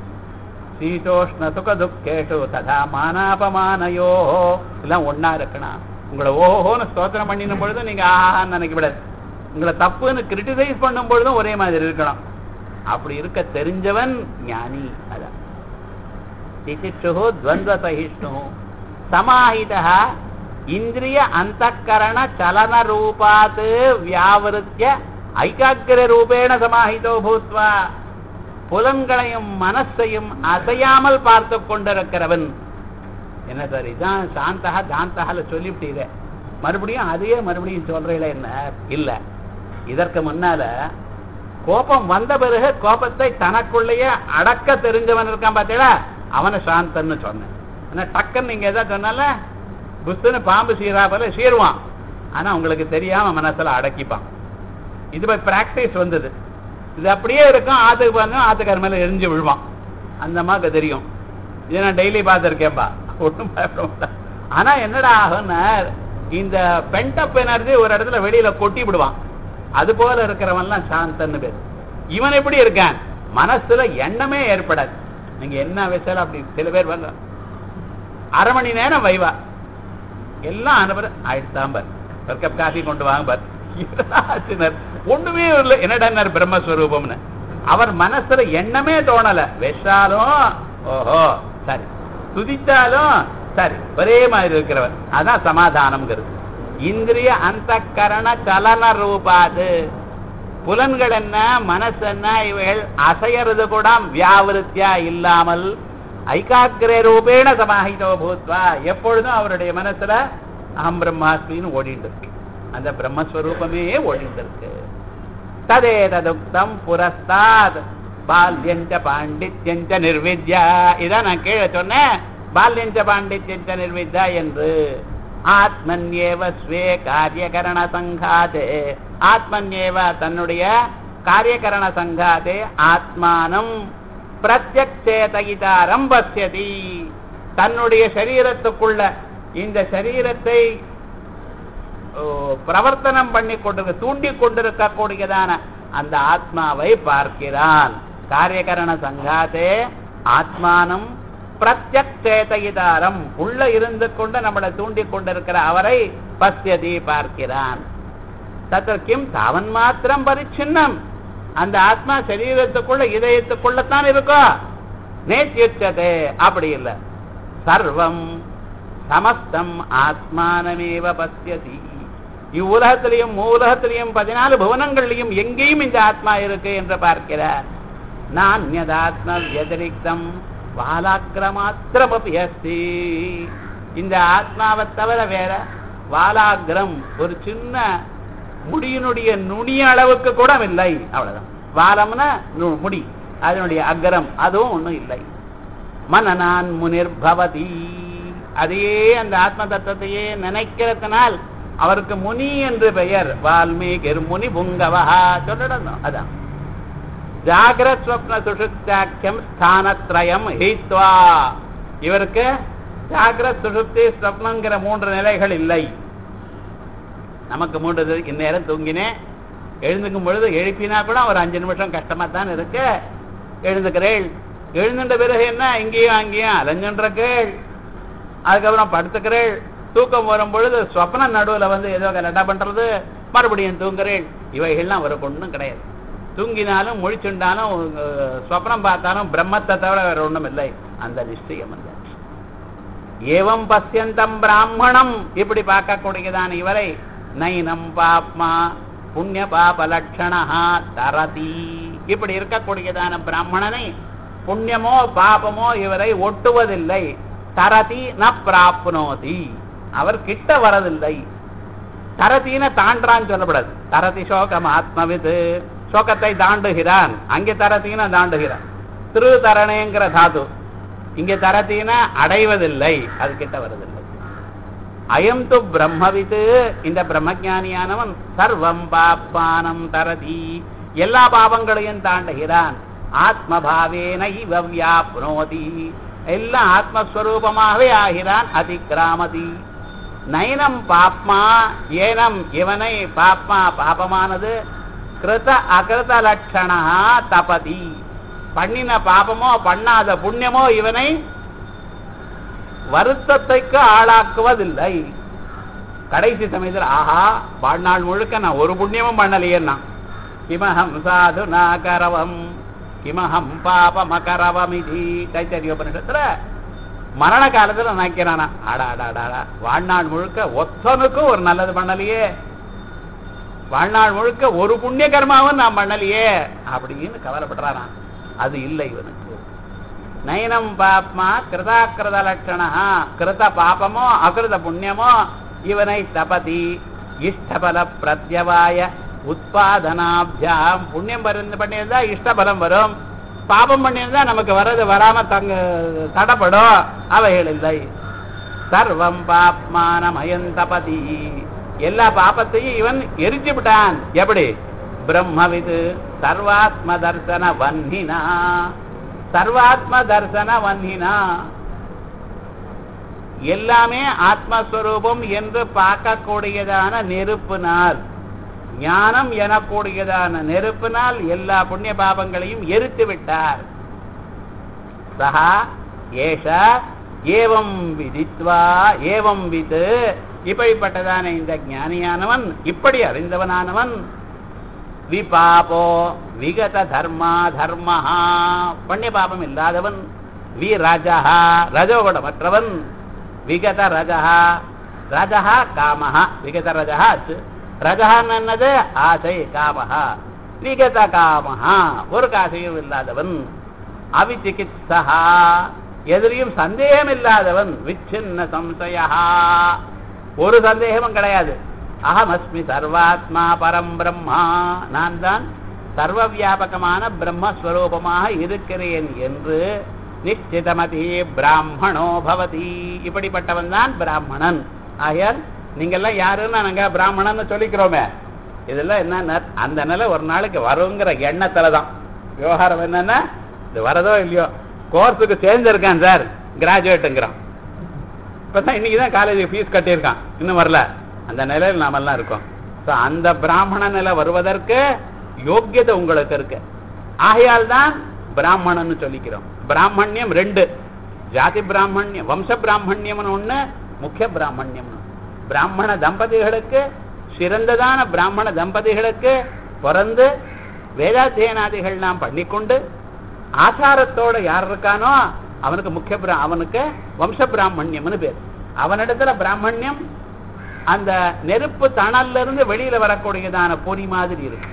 சீதோஷ்ண சுக துக்கேஷு ததா மானாபமானயோ எல்லாம் ஒன்னா இருக்கணும் உங்களை ஓஹோன்னு ஸ்தோத்திரம் பண்ணினும் பொழுது நீங்க ஆஹான்னு நினைக்கக்கூடாது உங்களை தப்புன்னு கிரிட்டிசைஸ் பண்ணும் பொழுதும் ஒரே மாதிரி இருக்கணும் அப்படி இருக்க தெரிஞ்சவன் ஞானி அதான் திதிஷு துவந்த சகிஷ்ணு சமாஹிதா இந்திரிய அந்தக்கரண சலன ரூபாத் வியாவிருத்திய ஐகாக்கிர ரூபேண சமாஹிதோ பூத்வா புலன்களையும் மனசையும் அசையாமல் பார்த்து கொண்டிருக்கிறவன் என்ன சார் இதான் சாந்தகா தாந்தகால சொல்லிவிட்டீங்க மறுபடியும் அதையே மறுபடியும் சொல்றீங்களே என்ன இல்ல இதற்கு முன்னால கோபம் வந்த பிறகு கோபத்தை தனக்குள்ளேயே அடக்க தெரிஞ்சவன் இருக்கான் பார்த்தீங்களா அவனை சாந்தன்னு சொன்னேன் ஆனா டக்குன்னு நீங்க எதாவது சொன்னால புஸ்துன்னு பாம்பு சீரா போல சீருவான் ஆனா உங்களுக்கு தெரியாம மனசுல அடக்கிப்பான் இது போய் பிராக்டிஸ் வந்தது இது அப்படியே இருக்கும் ஆத்துக்கு பார்த்தா ஆத்துக்கார மேல எரிஞ்சு விழுவான் அந்த மாதிரி தெரியும் இதை நான் டெய்லி பார்த்துருக்கேன்பா ஒன்றும் பயப்பட மாட்டேன் ஆனா என்னடா ஆகும்னா இந்த பென்டப் எனர்ஜி ஒரு இடத்துல வெளியில கொட்டி விடுவான் அது போல இருக்கிறவன்லாம் சாந்தன்னு பேர் இவன் எப்படி இருக்கான் மனசுல எண்ணமே ஏற்படாது நீங்க என்ன வச்சாலும் அப்படி சில பேர் வரல அரை மணி நேரம் வைவா எல்லாம் அனுப்புற ஆயிடுதான் பார் ஒரு கப் காஃபி கொண்டு வாங்க பார் ஆச்சுனர் ஒண்ணுமே இல்லை என்னடா பிரம்மஸ்வரூபம்னு அவர் மனசுல எண்ணமே தோணல வெச்சாலும் ஓஹோ சரி துதித்தாலும் சரி ஒரே மாதிரி இருக்கிறவர் அதான் சமாதானம்ங்கிறது இந்திரிய அந்த கரண சலன ரூபாது புலன்கள் என்ன மனசு என்ன இவைகள் அசையறது கூட வியாவிருத்தியா இல்லாமல் ஐகாக்கிர ரூபேண சமாஹிதோ பூத்வா எப்பொழுதும் அவருடைய மனசுல அகம் பிரம்மாஸ்மின்னு ஓடிட்டு இருக்கு அந்த பிரம்மஸ்வரூபமே ஓடிட்டு இருக்கு ததே ததுக்தம் புரஸ்தாத் பால்யஞ்ச பாண்டித்யஞ்ச நிர்வித்யா இதான் நான் கீழே சொன்னேன் பால்யஞ்ச பாண்டித்யஞ்ச நிர்வித்யா என்று ஆத்மன்யேவ ஸ்வே காரியகரண சங்காதே ஆத்மன்யேவ தன்னுடைய காரியகரண சங்காதே ஆத்மானம் பிரத்யக்ஷேதகிதாரம் பசியதி தன்னுடைய சரீரத்துக்குள்ள இந்த சரீரத்தை ஓ, பிரவர்த்தனம் பண்ணி கொண்டு தூண்டி கொண்டிருக்கக்கூடியதான அந்த ஆத்மாவை பார்க்கிறான் காரியகரண சங்காதே ஆத்மானம் பிரத்யக்ஷேதகிதாரம் உள்ள இருந்து கொண்டு நம்மளை தூண்டி கொண்டிருக்கிற அவரை பசியதி பார்க்கிறான் தத்திர கிம் தாவன் மாத்திரம் பரிச்சின்னம் அந்த ஆத்மா சரீரத்துக்குள்ள இதயத்துக்குள்ளத்தான் இருக்கும் நேத்தியுச்சதே அப்படி இல்லை சர்வம் சமஸ்தம் ஆத்மானமேவ பசியதி இவ்வுலகத்திலையும் மூலகத்திலையும் பதினாலு புவனங்கள்லையும் எங்கேயும் இந்த ஆத்மா இருக்கு என்று பார்க்கிறார் நானியதாத்ம வதிரிக்தம் வாலாக்கிரமாத்திரமபி அஸ்தி இந்த ஆத்மாவை தவிர வேற வாலாகிரம் ஒரு சின்ன முடியினுடைய நுனிய அளவுக்கு கூட இல்லை அவ்வளவுதான் வாலம்னா நு- முடி அதனுடைய அக்ரம் அதுவும் ஒண்ணும் இல்லை மனநான் முனிர்பவதி அதையே அந்த ஆத்ம தத்துவத்தையே நினைக்கிறதுனால் அவருக்கு முனி என்று பெயர் வால்மீகிர் முனி புங்கவஹா சொல்லணும் அதான் ஜாகிரத் ஸ்வப்ன சுஷுப்தாக்கியம் ஸ்தானத்ரயம் ஹீத்வா இவருக்கு ஜாகிரத் சுஷுப்தி ஸ்வப்னங்கிற மூன்று நிலைகள் இல்லை நமக்கு மூன்று இது- இந்நேரம் தூங்கினேன் எழுந்துக்கும் பொழுது எழுப்பினா கூட ஒரு அஞ்சு நிமிஷம் கஷ்டமா தான் இருக்கு எழுந்துக்கிறேள் எழுந்துட்ட பிறகு என்ன இங்கேயும் அங்கேயும் அலைஞ்சுன்றக்கள் அதுக்கப்புறம் படுத்துக்கிறேள் தூக்கம் வரும் பொழுது சொப்ன நடுவுல வந்து ஏதோ கரெக்டா பண்றது மறுபடியும் தூங்குறேள் இவைகள்லாம் அவருக்கு ஒண்ணும் கிடையாது தூங்கினாலும் முழிச்சுண்டாலும் அஹ், சொப்னம் பார்த்தாலும் பிரம்மத்தை தவிர வேற ஒண்ணும் இல்லை அந்த நிச்சயம் அந்த ஏவம் பசியந்தம் பிராமணம் இப்படி பார்க்கக்கூடியதான இவரை நைனம் பாப்மா புண்ணிய பாப லட்சணா தரதி இப்படி இருக்கக்கூடியதான பிராமணனை புண்ணியமோ பாபமோ இவரை ஒட்டுவதில்லை தரதி ந பிராப்னோதி அவர் கிட்ட வரதில்லை தரத்தின தாண்டான்னு சொல்லப்படாது தரதி சோகம் ஆத்மவிது சோகத்தை தாண்டுகிறான் அங்கே தரத்தின தாண்டுகிறான் திரு தரணேங்கிற தாது இங்கே தரத்தின அடைவதில்லை அது கிட்ட வரதில்லை அயம் து பிரம்மவித்து இந்த பிரம்மஞானியானவன் சர்வம் பாப்பானம் தரதி எல்லா பாவங்களையும் தாண்டுகிறான் ஆத்மபாவேன இவ வியாப்னோதி எல்லாம் ஆத்மஸ்வரூபமாகவே ஆகிறான் அதிகிராமதி நயனம் பாப்மா ஏனம் இவனை பாப்மா பாபமானது கிருத அகிருத லட்சணா தபதி பண்ணின பாபமோ பண்ணாத புண்ணியமோ இவனை வருத்தத்தைக்கு ஆளாக்குவதில்லை கடைசி சமயத்தில் ஆஹா வாழ்நாள் முழுக்க நான் ஒரு புண்ணியமும் பண்ணலையேன்னா கிமஹம் சாது நாகரவம் கிமஹம் பாபம் அகரவம் இது தைத்தரியோபனிஷத்துல மரண காலத்துல நினைக்கிறானா ஆடா ஆடா ஆடா வாழ்நாள் முழுக்க ஒத்தனுக்கும் ஒரு நல்லது பண்ணலையே வாழ்நாள் முழுக்க ஒரு புண்ணிய கர்மாவும் நான் பண்ணலையே அப்படின்னு கவலைப்படுறானா அது இல்லை இவனுக்கு நயனம் பாப்மா கிருதாக்கிருத லட்சணா கிருத பாபமோ அகிருத புண்ணியமோ இவனை தபதி இஷ்டபல பிரத்யவாய உத்பாதனாபியாம் புண்ணியம் பரிந்து பண்ணியிருந்தா இஷ்டபலம் வரும் பாபம் பண்ணியிருந்தா நமக்கு வர்றது வராம தங்க தடப்படும் அவைகள் இல்லை சர்வம் பாப்மானமயம் தபதி எல்லா பாபத்தையும் இவன் எரிச்சு விட்டான் எப்படி பிரம்மவிது சர்வாத்ம தர்சன வன்னினா சர்வாத்ம தர்சன வன்னினா எல்லாமே ஆத்மஸ்வரூபம் என்று பார்க்கக்கூடியதான நெருப்பினால் ஞானம் எனக்கூடியதான நெருப்பினால் எல்லா புண்ணிய பாபங்களையும் எரித்து விட்டார் சஹா ஏஷ ஏவம் விதித்வா ஏவம் விது இப்படிப்பட்டதான இந்த ஞானியானவன் இப்படி அறிந்தவனானவன் விபாபோ விகத தர்மா தர்மஹா புண்ணிய பாபம் இல்லாதவன் வி ரஜஹா ரஜோகுணமற்றவன் விகத ரஜஹா ரஜஹா காமஹா விகத ரஜஹா அச்சு ரஜஹான்னு என்னது ஆசை காமஹா விகத காமஹா ஒரு காசையும் இல்லாதவன் அவிச்சிகித்சா எதிரியும் சந்தேகம் இல்லாதவன் விச்சின்ன சம்சயா ஒரு சந்தேகமும் கிடையாது அகமஸ்மி சர்வாத்மா பரம் பிரம்மா நான் தான் சர்வ வியாபகமான பிரம்மஸ்வரூபமாக இருக்கிறேன் என்று நிச்சிதமதி பிராமணோ பவதி இப்படிப்பட்டவன் தான் பிராமணன் ஆகையால் நீங்கெல்லாம் யாருன்னு நாங்க பிராமணன்னு சொல்லிக்கிறோமே இதெல்லாம் என்ன அந்த நிலை ஒரு நாளைக்கு வருங்கிற எண்ணத்துல தான் விவகாரம் என்னன்னா இது வரதோ இல்லையோ கோர்ஸுக்கு சேர்ந்திருக்கான் சார் கிராஜுவேட்டுங்கிறான் இப்பதான் இன்னைக்கு தான் காலேஜுக்கு ஃபீஸ் கட்டியிருக்கான் இன்னும் வரல அந்த நிலையில் நாமெல்லாம் இருக்கோம் ஸோ அந்த பிராமண நிலை வருவதற்கு யோக்கியதை உங்களுக்கு இருக்கு ஆகையால் தான் பிராமணன்னு சொல்லிக்கிறோம் பிராமணியம் ரெண்டு ஜாதி பிராமணியம் வம்ச பிராமணியம்னு ஒண்ணு முக்கிய பிராமணியம்னு பிராமண தம்பதிகளுக்கு சிறந்ததான பிராமண தம்பதிகளுக்கு பிறந்து வேதாத்தியனாதிகள் நாம் பண்ணிக்கொண்டு ஆச்சாரத்தோட யார் இருக்கானோ அவனுக்கு முக்கிய பிரா- அவனுக்கு வம்ச பிராமணியம்னு பேர் அவனிடத்துல பிராமணியம் அந்த நெருப்பு தணல்ல இருந்து வெளியில வரக்கூடியதான பொறி மாதிரி இருக்கு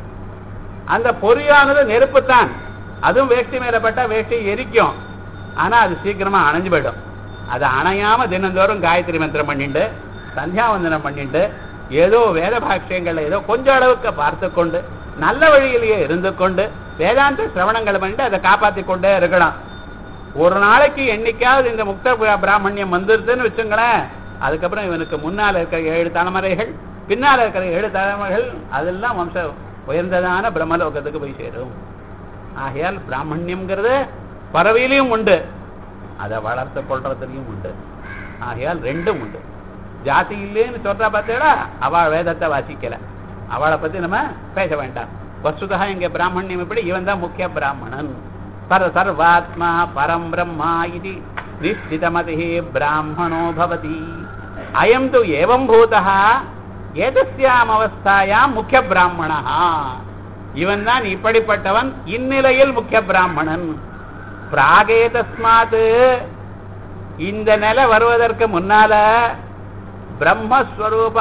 அந்த பொறியானது நெருப்பு தான் அதுவும் வேஷ்டி மேல பட்டா வேஷ்டி எரிக்கும் ஆனா அது சீக்கிரமா அணைஞ்சு போயிடும் அது அணையாம தினந்தோறும் காயத்ரி மந்திரம் பண்ணிட்டு சந்தியாவந்தனம் பண்ணிட்டு ஏதோ வேத பாஷ்யங்கள்ல ஏதோ கொஞ்ச அளவுக்கு பார்த்து கொண்டு நல்ல வழியிலேயே இருந்து கொண்டு வேதாந்த சிரவணங்களை பண்ணிட்டு அதை காப்பாத்தி கொண்டே இருக்கலாம் ஒரு நாளைக்கு என்னைக்காவது இந்த முக்த பிர- பிராமணியம் வந்துருதுன்னு வச்சுங்களேன் அதுக்கப்புறம் இவனுக்கு முன்னால இருக்கிற ஏழு தலைமுறைகள் பின்னால இருக்கிற ஏழு தலைமுறைகள் அதெல்லாம் வம்ச உயர்ந்ததான பிரம்மலோகத்துக்கு போய் சேரும் ஆகையால் பிராமணியம்ங்கிறது பறவையிலையும் உண்டு அதை வளர்த்து கொள்றதுலையும் உண்டு ஆகையால் ரெண்டும் உண்டு ஜாதி இல்லைன்னு சொல்றா பார்த்தேடா அவள் வேதத்தை வாசிக்கல அவளை பத்தி நம்ம பேச வேண்டாம் வசுதா இங்க பிராமணியம் எப்படி இவன் தான் முக்கிய பிராமணன் பர சர்வாத்மா பரம் பிரம்மா இது நிஷ்டிதமதி பிராமணோ பவதி அயம் து ஏவம் பூதா ஏதஸ்யாம் அவஸ்தாயாம் முக்கிய பிராமணா இவன் தான் இப்படிப்பட்டவன் இந்நிலையில் முக்கிய பிராமணன் பிராகே தஸ்மாத் இந்த நிலை வருவதற்கு முன்னால பிரம்மஸ்வரூப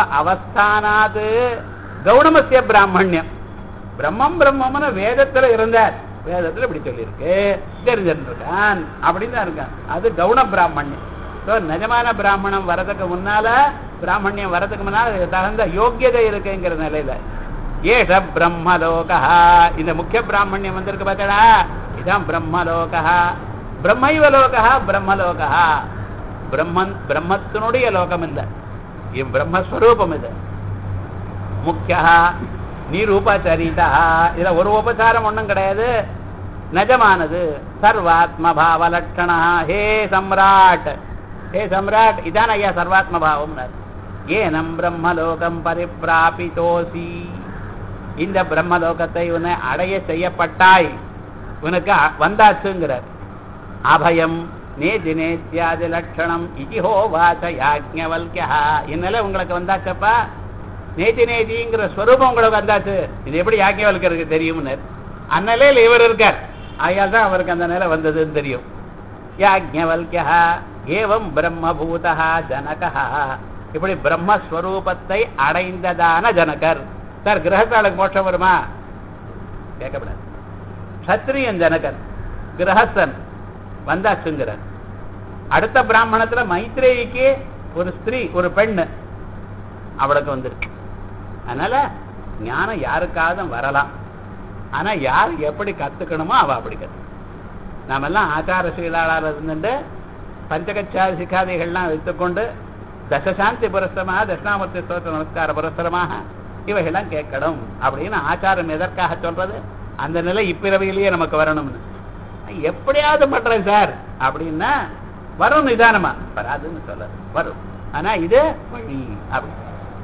அவஸ்தானாது கௌணமசிய பிராமணியம் பிரம்மம் பிரம்மம்னு வேதத்துல இருந்தார் வேதத்துல இப்படி சொல்லியிருக்கு தெரிஞ்சிருக்கான் அப்படின்னு தான் இருக்கான் அது கவுன பிராமணியம் ஸோ நிஜமான பிராமணம் வரதுக்கு முன்னால பிராமணியம் வரதுக்கு முன்னால அதுக்கு தகுந்த யோக்கியதை இருக்குங்கிற நிலையில ஏஷ பிரம்மலோகா இந்த முக்கிய பிராமணியம் வந்திருக்கு பார்த்தடா இதான் பிரம்மலோகா பிரம்மைவலோகா பிரம்மலோகா பிரம்மன் பிரம்மத்தினுடைய லோகம் இல்லை இது பிரம்மஸ்வரூபம் இது முக்கியா நிரூபச்சரிதா இதுல ஒரு உபசாரம் ஒண்ணும் கிடையாது நிஜமானது சர்வாத்ம பாவ லட்சணா ஹே சம்ராட் ஹே சம்ராட் இதான் ஐயா சர்வாத்ம பாவம் ஏனம் பிரம்மலோகம் பரிப்பிராபிதோசி இந்த பிரம்மலோகத்தை உன்னை அடைய செய்யப்பட்டாய் உனக்கு அ- வந்தாச்சுங்கிறார் அபயம் நேதி நேத்தியாதி லட்சணம் இதிஹோ வாச யாஜ்ஞவல்யா இந்நிலை உங்களுக்கு வந்தாச்சப்பா நேதி நேதிங்கிற ஸ்வரூபம் உங்களுக்கு வந்தாச்சு இது எப்படி யாஜ்ஞவல்கருக்கு தெரியும்னு அந்நிலையில் இவர் இருக்கார் ஆயால் தான் அவருக்கு அந்த நிலை வந்ததுன்னு தெரியும் யாஜ்ஞவல்யா ஏவம் பிரம்மபூதா ஜனகா இப்படி பிரம்மஸ்வரூபத்தை அடைந்ததான ஜனகர் சார் கிரகத்தாளுக்கு மோட்சம் வருமா கேட்கப்படாது சத்திரியன் ஜனகர் கிரகஸ்தன் வந்தாச்சுங்கிறார் அடுத்த பிராமணத்துல மைத்ரேயிக்கு ஒரு ஸ்திரீ ஒரு பெண்ணு அவளுக்கு வந்திருக்கு அதனால ஞானம் யாருக்காவது வரலாம் ஆனா யார் எப்படி கத்துக்கணுமோ அவ அப்படி கத்து நாமெல்லாம் ஆச்சார சீலாளர் இருந்துட்டு பஞ்சகச்சாதி சிகாதிகள்லாம் வைத்துக்கொண்டு தசசாந்தி புரஸ்தமாக தட்சிணாமூர்த்தி ஸ்தோத்திர நமஸ்கார புரஸ்தரமாக இவைகள்லாம் கேட்கணும் அப்படின்னு ஆச்சாரம் எதற்காக சொல்றது அந்த நிலை இப்பிறவியிலேயே நமக்கு வரணும்னு எப்படியாவது பண்றேன் சார் அப்படின்னா வரும் நிதானமா வராதுன்னு சொல்ல வரும் ஆனா இது வழி அப்படி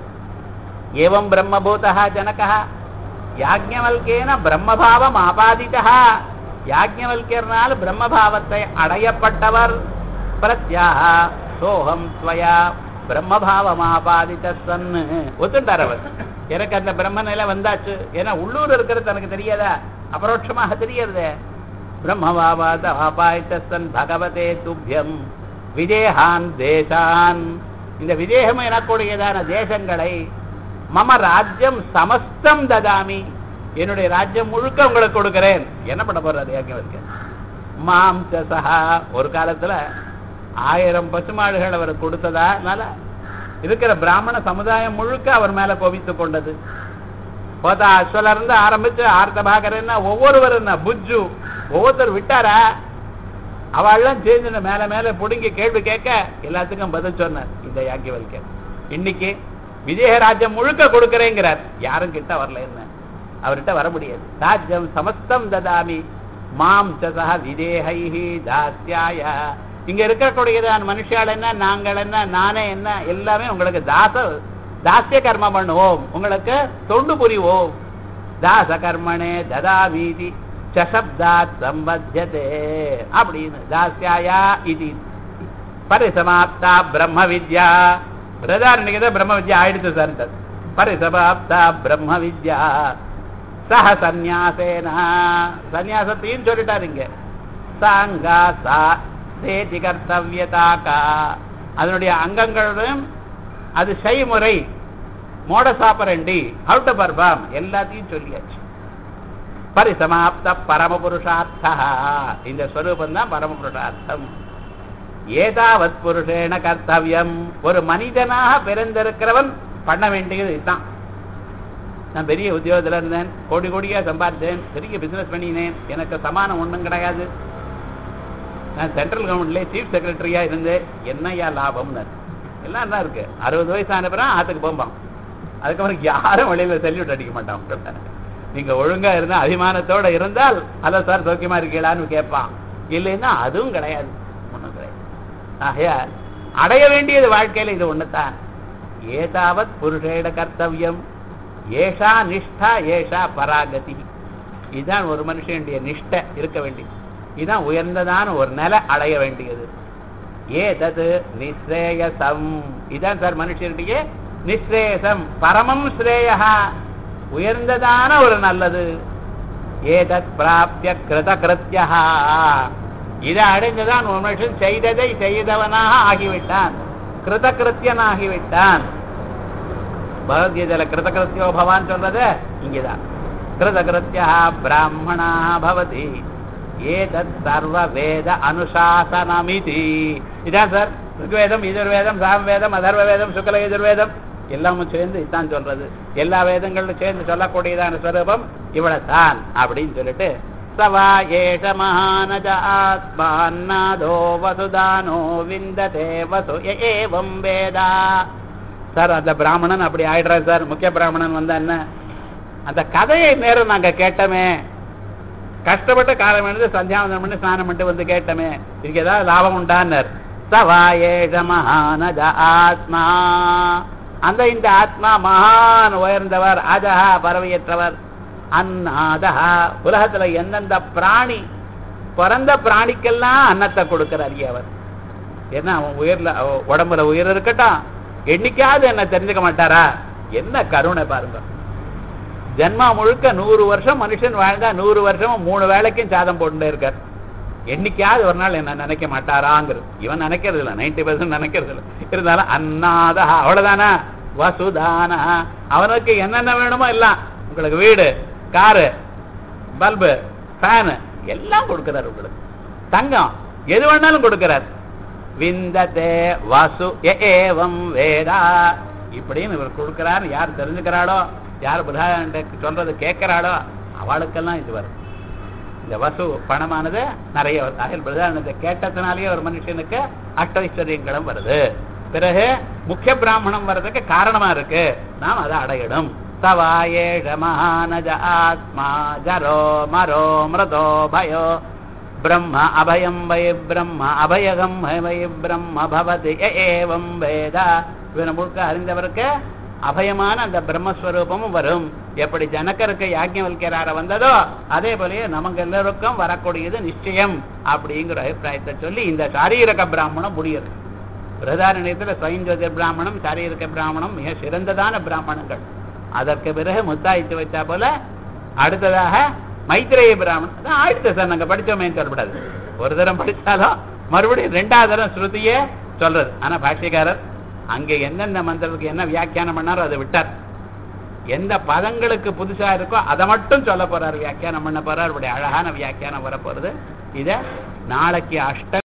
ஏவம் பிரம்மபூதா ஜனகா யாஜ்ஞவல்கேன பிரம்மபாவம் ஆபாதிதா யாஜ்ஞவல்யர்னால் பிரம்மபாவத்தை அடையப்பட்டவர் பிரத்யாக சோகம் ஸ்வயா பிரம்மபாவம் ஆபாதித்த சன்னு ஒத்துட்டார் அவர் எனக்கு அந்த பிரம்ம நிலை வந்தாச்சு ஏன்னா உள்ளூர் இருக்கிறது தனக்கு தெரியாதா அபரோட்சமாக தெரியறதே பிரம்மபாவாத ஆபாதித்த சன் பகவதே துப்பியம் விதேகான் தேசான் இந்த விதேகம் எனக்கூடியதான தேசங்களை மம ராஜ்யம் சமஸ்தம் ததாமி என்னுடைய ராஜ்யம் முழுக்க உங்களுக்கு கொடுக்கிறேன் என்ன பண்ண போறாரு யாக்கியவருக்கு மாம் சசா ஒரு காலத்துல ஆயிரம் பசுமாடுகள் அவர் கொடுத்ததால இருக்கிற பிராமண சமுதாயம் முழுக்க அவர் மேல கோபித்துக் கொண்டது போதா அஸ்வல இருந்து ஆரம்பிச்சு ஆர்த்தபாகரன்னா ஒவ்வொருவரும் என்ன, புஜ்ஜு ஒவ்வொருத்தர் விட்டாரா அவள்லாம் சேர்ந்து மேல மேல புடுங்கி கேள்வி கேட்க எல்லாத்துக்கும் பதில் சொன்னார் இந்த யாக்கியவல்கர் இன்னைக்கு விஜய ராஜ்யம் முழுக்க கொடுக்கிறேங்கிறார் யாரும் கிட்ட வரல என்ன அவர்கிட்ட வர முடியாது ராஜ்யம் சமஸ்தம் ததாமி மாம் சதா விதேகைஹி தாஸ்யாய இங்க இருக்கக்கூடியதான மனுஷால் என்ன நாங்கள் என்ன நானே என்ன எல்லாமே உங்களுக்கு தாச தாசிய கர்மம் பண்ணுவோம் உங்களுக்கு தொண்டு புரிவோம் தாச கர்மணே ததாமீதி சசப்தாத் சம்பத்தியதே அப்படின்னு தாஸ்யாயா இது பரிசமாப்தா பிரம்ம வித்யா பிரதாரணிக்கு தான் பிரம்ம வித்யா ஆயிடுச்சு சார் பரிசமாப்தா பிரம்ம வித்யா சஹ சந்நியாசேனா சந்நியாசத்தையும் சொல்லிட்டாரு இங்க சாங்கா சா தேதி கர்த்தவியதாக்கா அதனுடைய அங்கங்களும் அது செய்முறை மோட சாப்பரண்டி ஹவு டு பர்ஃபார்ம் எல்லாத்தையும் சொல்லியாச்சு பரிசமாப்த பரமபுருஷார்த்தா இந்த ஸ்வரூபம் தான் பரமபுருஷார்த்தம் ஏதாவத் புருஷேன கர்த்தவியம் ஒரு மனிதனாக பிறந்திருக்கிறவன் பண்ண வேண்டியது இதுதான் நான் பெரிய உத்தியோகத்தில் இருந்தேன் கோடி கோடியா சம்பாதித்தேன் பெரிய பிசினஸ் பண்ணினேன் எனக்கு சமானம் ஒண்ணும் கிடையாது நான் சென்ட்ரல் கவர்மெண்ட்ல சீஃப் செக்ரட்டரியா இருந்தேன் என்னையா லாபம்னு எல்லாம் என்ன இருக்கு அறுபது வயசு ஆனப்புறம் ஆத்துக்கு போம்பான் அதுக்கப்புறம் யாரும் வெளியில செல்யூட் அடிக்க மாட்டான் நீங்க ஒழுங்கா இருந்தா அபிமானத்தோட இருந்தால் ஹலோ சார் சௌக்கியமா இருக்கீங்களான்னு கேட்பான் இல்லைன்னா அதுவும் கிடையாது ஒண்ணும் கிடையாது ஆகையால் அடைய வேண்டியது வாழ்க்கையில இது ஒண்ணுதான் ஏதாவத் புருஷேட கர்த்தவியம் ஏஷா நிஷ்டா ஏஷா பராகதி இதுதான் ஒரு மனுஷனுடைய நிஷ்டை இருக்க வேண்டியது இதுதான் உயர்ந்ததான ஒரு நிலை அடைய வேண்டியது ஏதது நிஸ்ரேயசம் இதான் சார் மனுஷனுடைய நிஸ்ரேயசம் பரமம் ஸ்ரேயா உயர்ந்ததான ஒரு நல்லது ஏதத் பிராப்திய கிருத கிருத்தியா இதை அடைந்துதான் ஒரு மனுஷன் செய்ததை செய்தவனாக ஆகிவிட்டான் கிருத கிருத்தியன் ஆகிவிட்டான் பகவத்கீதையில கிருதகிருத்தியோ பவான் சொல்றது இங்கதான் கிருதகிருத்தியா பிராமணா பவதி ஏதத் சர்வ வேத அனுசாசனமிதி இதான் சார் ருக்வேதம் யஜுர்வேதம் சாமவேதம் அதர்வ வேதம் சுக்ல யஜுர்வேதம் எல்லாமும் சேர்ந்து இதான் சொல்றது எல்லா வேதங்களும் சேர்ந்து சொல்லக்கூடியதான ஸ்வரூபம் இவ்வளவுதான் அப்படின்னு சொல்லிட்டு சவா ஏஷ மகானஜ ஆத்மாநாதோ வசுதானோ விந்ததே வசு ய ஏவம் வேதா சார் அந்த பிராமணன் அப்படி ஆயிடுறார் சார் முக்கிய பிராமணன் வந்தா என்ன அந்த கதையை நேரம் நாங்க கேட்டோமே கஷ்டப்பட்ட காலம் எழுந்து சந்தியாவந்தனம் பண்ணி ஸ்நானம் பண்ணிட்டு வந்து கேட்டோமே இதுக்கு ஏதாவது லாபம் உண்டான்னார் சவாயேஷ மகானஜ ஆத்மா அந்த இந்த ஆத்மா மகான் உயர்ந்தவர் அஜஹா பறவையற்றவர் அன்னாதஹா உலகத்துல எந்தெந்த பிராணி பிறந்த பிராணிக்கெல்லாம் அன்னத்தை கொடுக்கிறார் அவர் என்ன அவன் உயிர்ல அவன் உடம்புல உயிர் இருக்கட்டும் என்னைக்காவது என்ன தெரிஞ்சுக்க மாட்டாரா என்ன கருணை பாருங்க ஜென்மா முழுக்க நூறு வருஷம் மனுஷன் வாழ்ந்தா நூறு வருஷமும் மூணு வேளைக்கும் சாதம் போட்டுட்டே இருக்கார் என்னைக்காவது ஒரு நாள் என்ன நினைக்க மாட்டாராங்கிறது இவன் நினைக்கிறது இல்லை நைன்டி பர்சன்ட் நினைக்கிறது இல்லை இருந்தாலும் அன்னாதா அவ்வளவுதானா வசுதானா அவனுக்கு என்னென்ன வேணுமோ எல்லாம் உங்களுக்கு வீடு காரு பல்பு ஃபேனு எல்லாம் கொடுக்கிறார் உங்களுக்கு தங்கம் எது வேணாலும் கொடுக்கிறார் விந்ததே வசு ஏவம் வேதா இப்படின்னு இவர் கொடுக்கிறார் யார் தெரிஞ்சுக்கிறாளோ யார் புதாண்ட சொல்றது கேட்கிறாளோ அவளுக்கெல்லாம் இது வரும் இந்த வசு பணமானது நிறைய வருது அகில் பிரதானத்தை கேட்டதுனாலேயே ஒரு மனுஷனுக்கு அஷ்டைஸ்வரியங்களும் வருது பிறகு முக்கிய பிராமணம் வர்றதுக்கு காரணமா இருக்கு நாம் அதை அடையிடும் சவாயேஷ மகானஜ ஆத்மா ஜரோ மரோ மிருதோ பயோ பிரம்ம அபயம் வை பிரம்ம அபயகம் வை பிரம்ம பவதி ய ஏவம் வேதா இவனை முழுக்க அறிந்தவருக்கு அபயமான அந்த பிரம்மஸ்வரூபமும் வரும் எப்படி ஜனக்கருக்கு யாக்கியவல்கிறார வந்ததோ அதே போலயே நமக்கு எல்லோருக்கும் வரக்கூடியது நிச்சயம் அப்படிங்கிற அபிப்பிராயத்தை சொல்லி இந்த சாரீரக பிராமணம் முடியுது பிரதாரணியத்துல ஸ்வயஞ்சோதிர் பிராமணம் சாரீரக பிராமணம் மிக சிறந்ததான பிராமணங்கள் அதற்கு பிறகு முத்தாய்த்து வச்சா போல அடுத்ததாக மைத்ரேய பிராமணன் அதான் ஆயிடுச்சு சார் நாங்க படிச்சோமே சொல்லப்படாது ஒரு தரம் படிச்சாலும் மறுபடியும் ரெண்டாவது தரம் ஸ்ருதியே சொல்றது ஆனா பாஷ்யக்காரர் அங்க எந்தெந்த மந்திரத்துக்கு என்ன வியாக்கியானம் பண்ணாரோ அதை விட்டார் எந்த பதங்களுக்கு புதுசா இருக்கோ அதை மட்டும் சொல்ல போறார் வியாக்கியானம் பண்ண போறார் இப்படி அழகான வியாக்கியானம் வரப்போறது இத நாளைக்கு அஷ்ட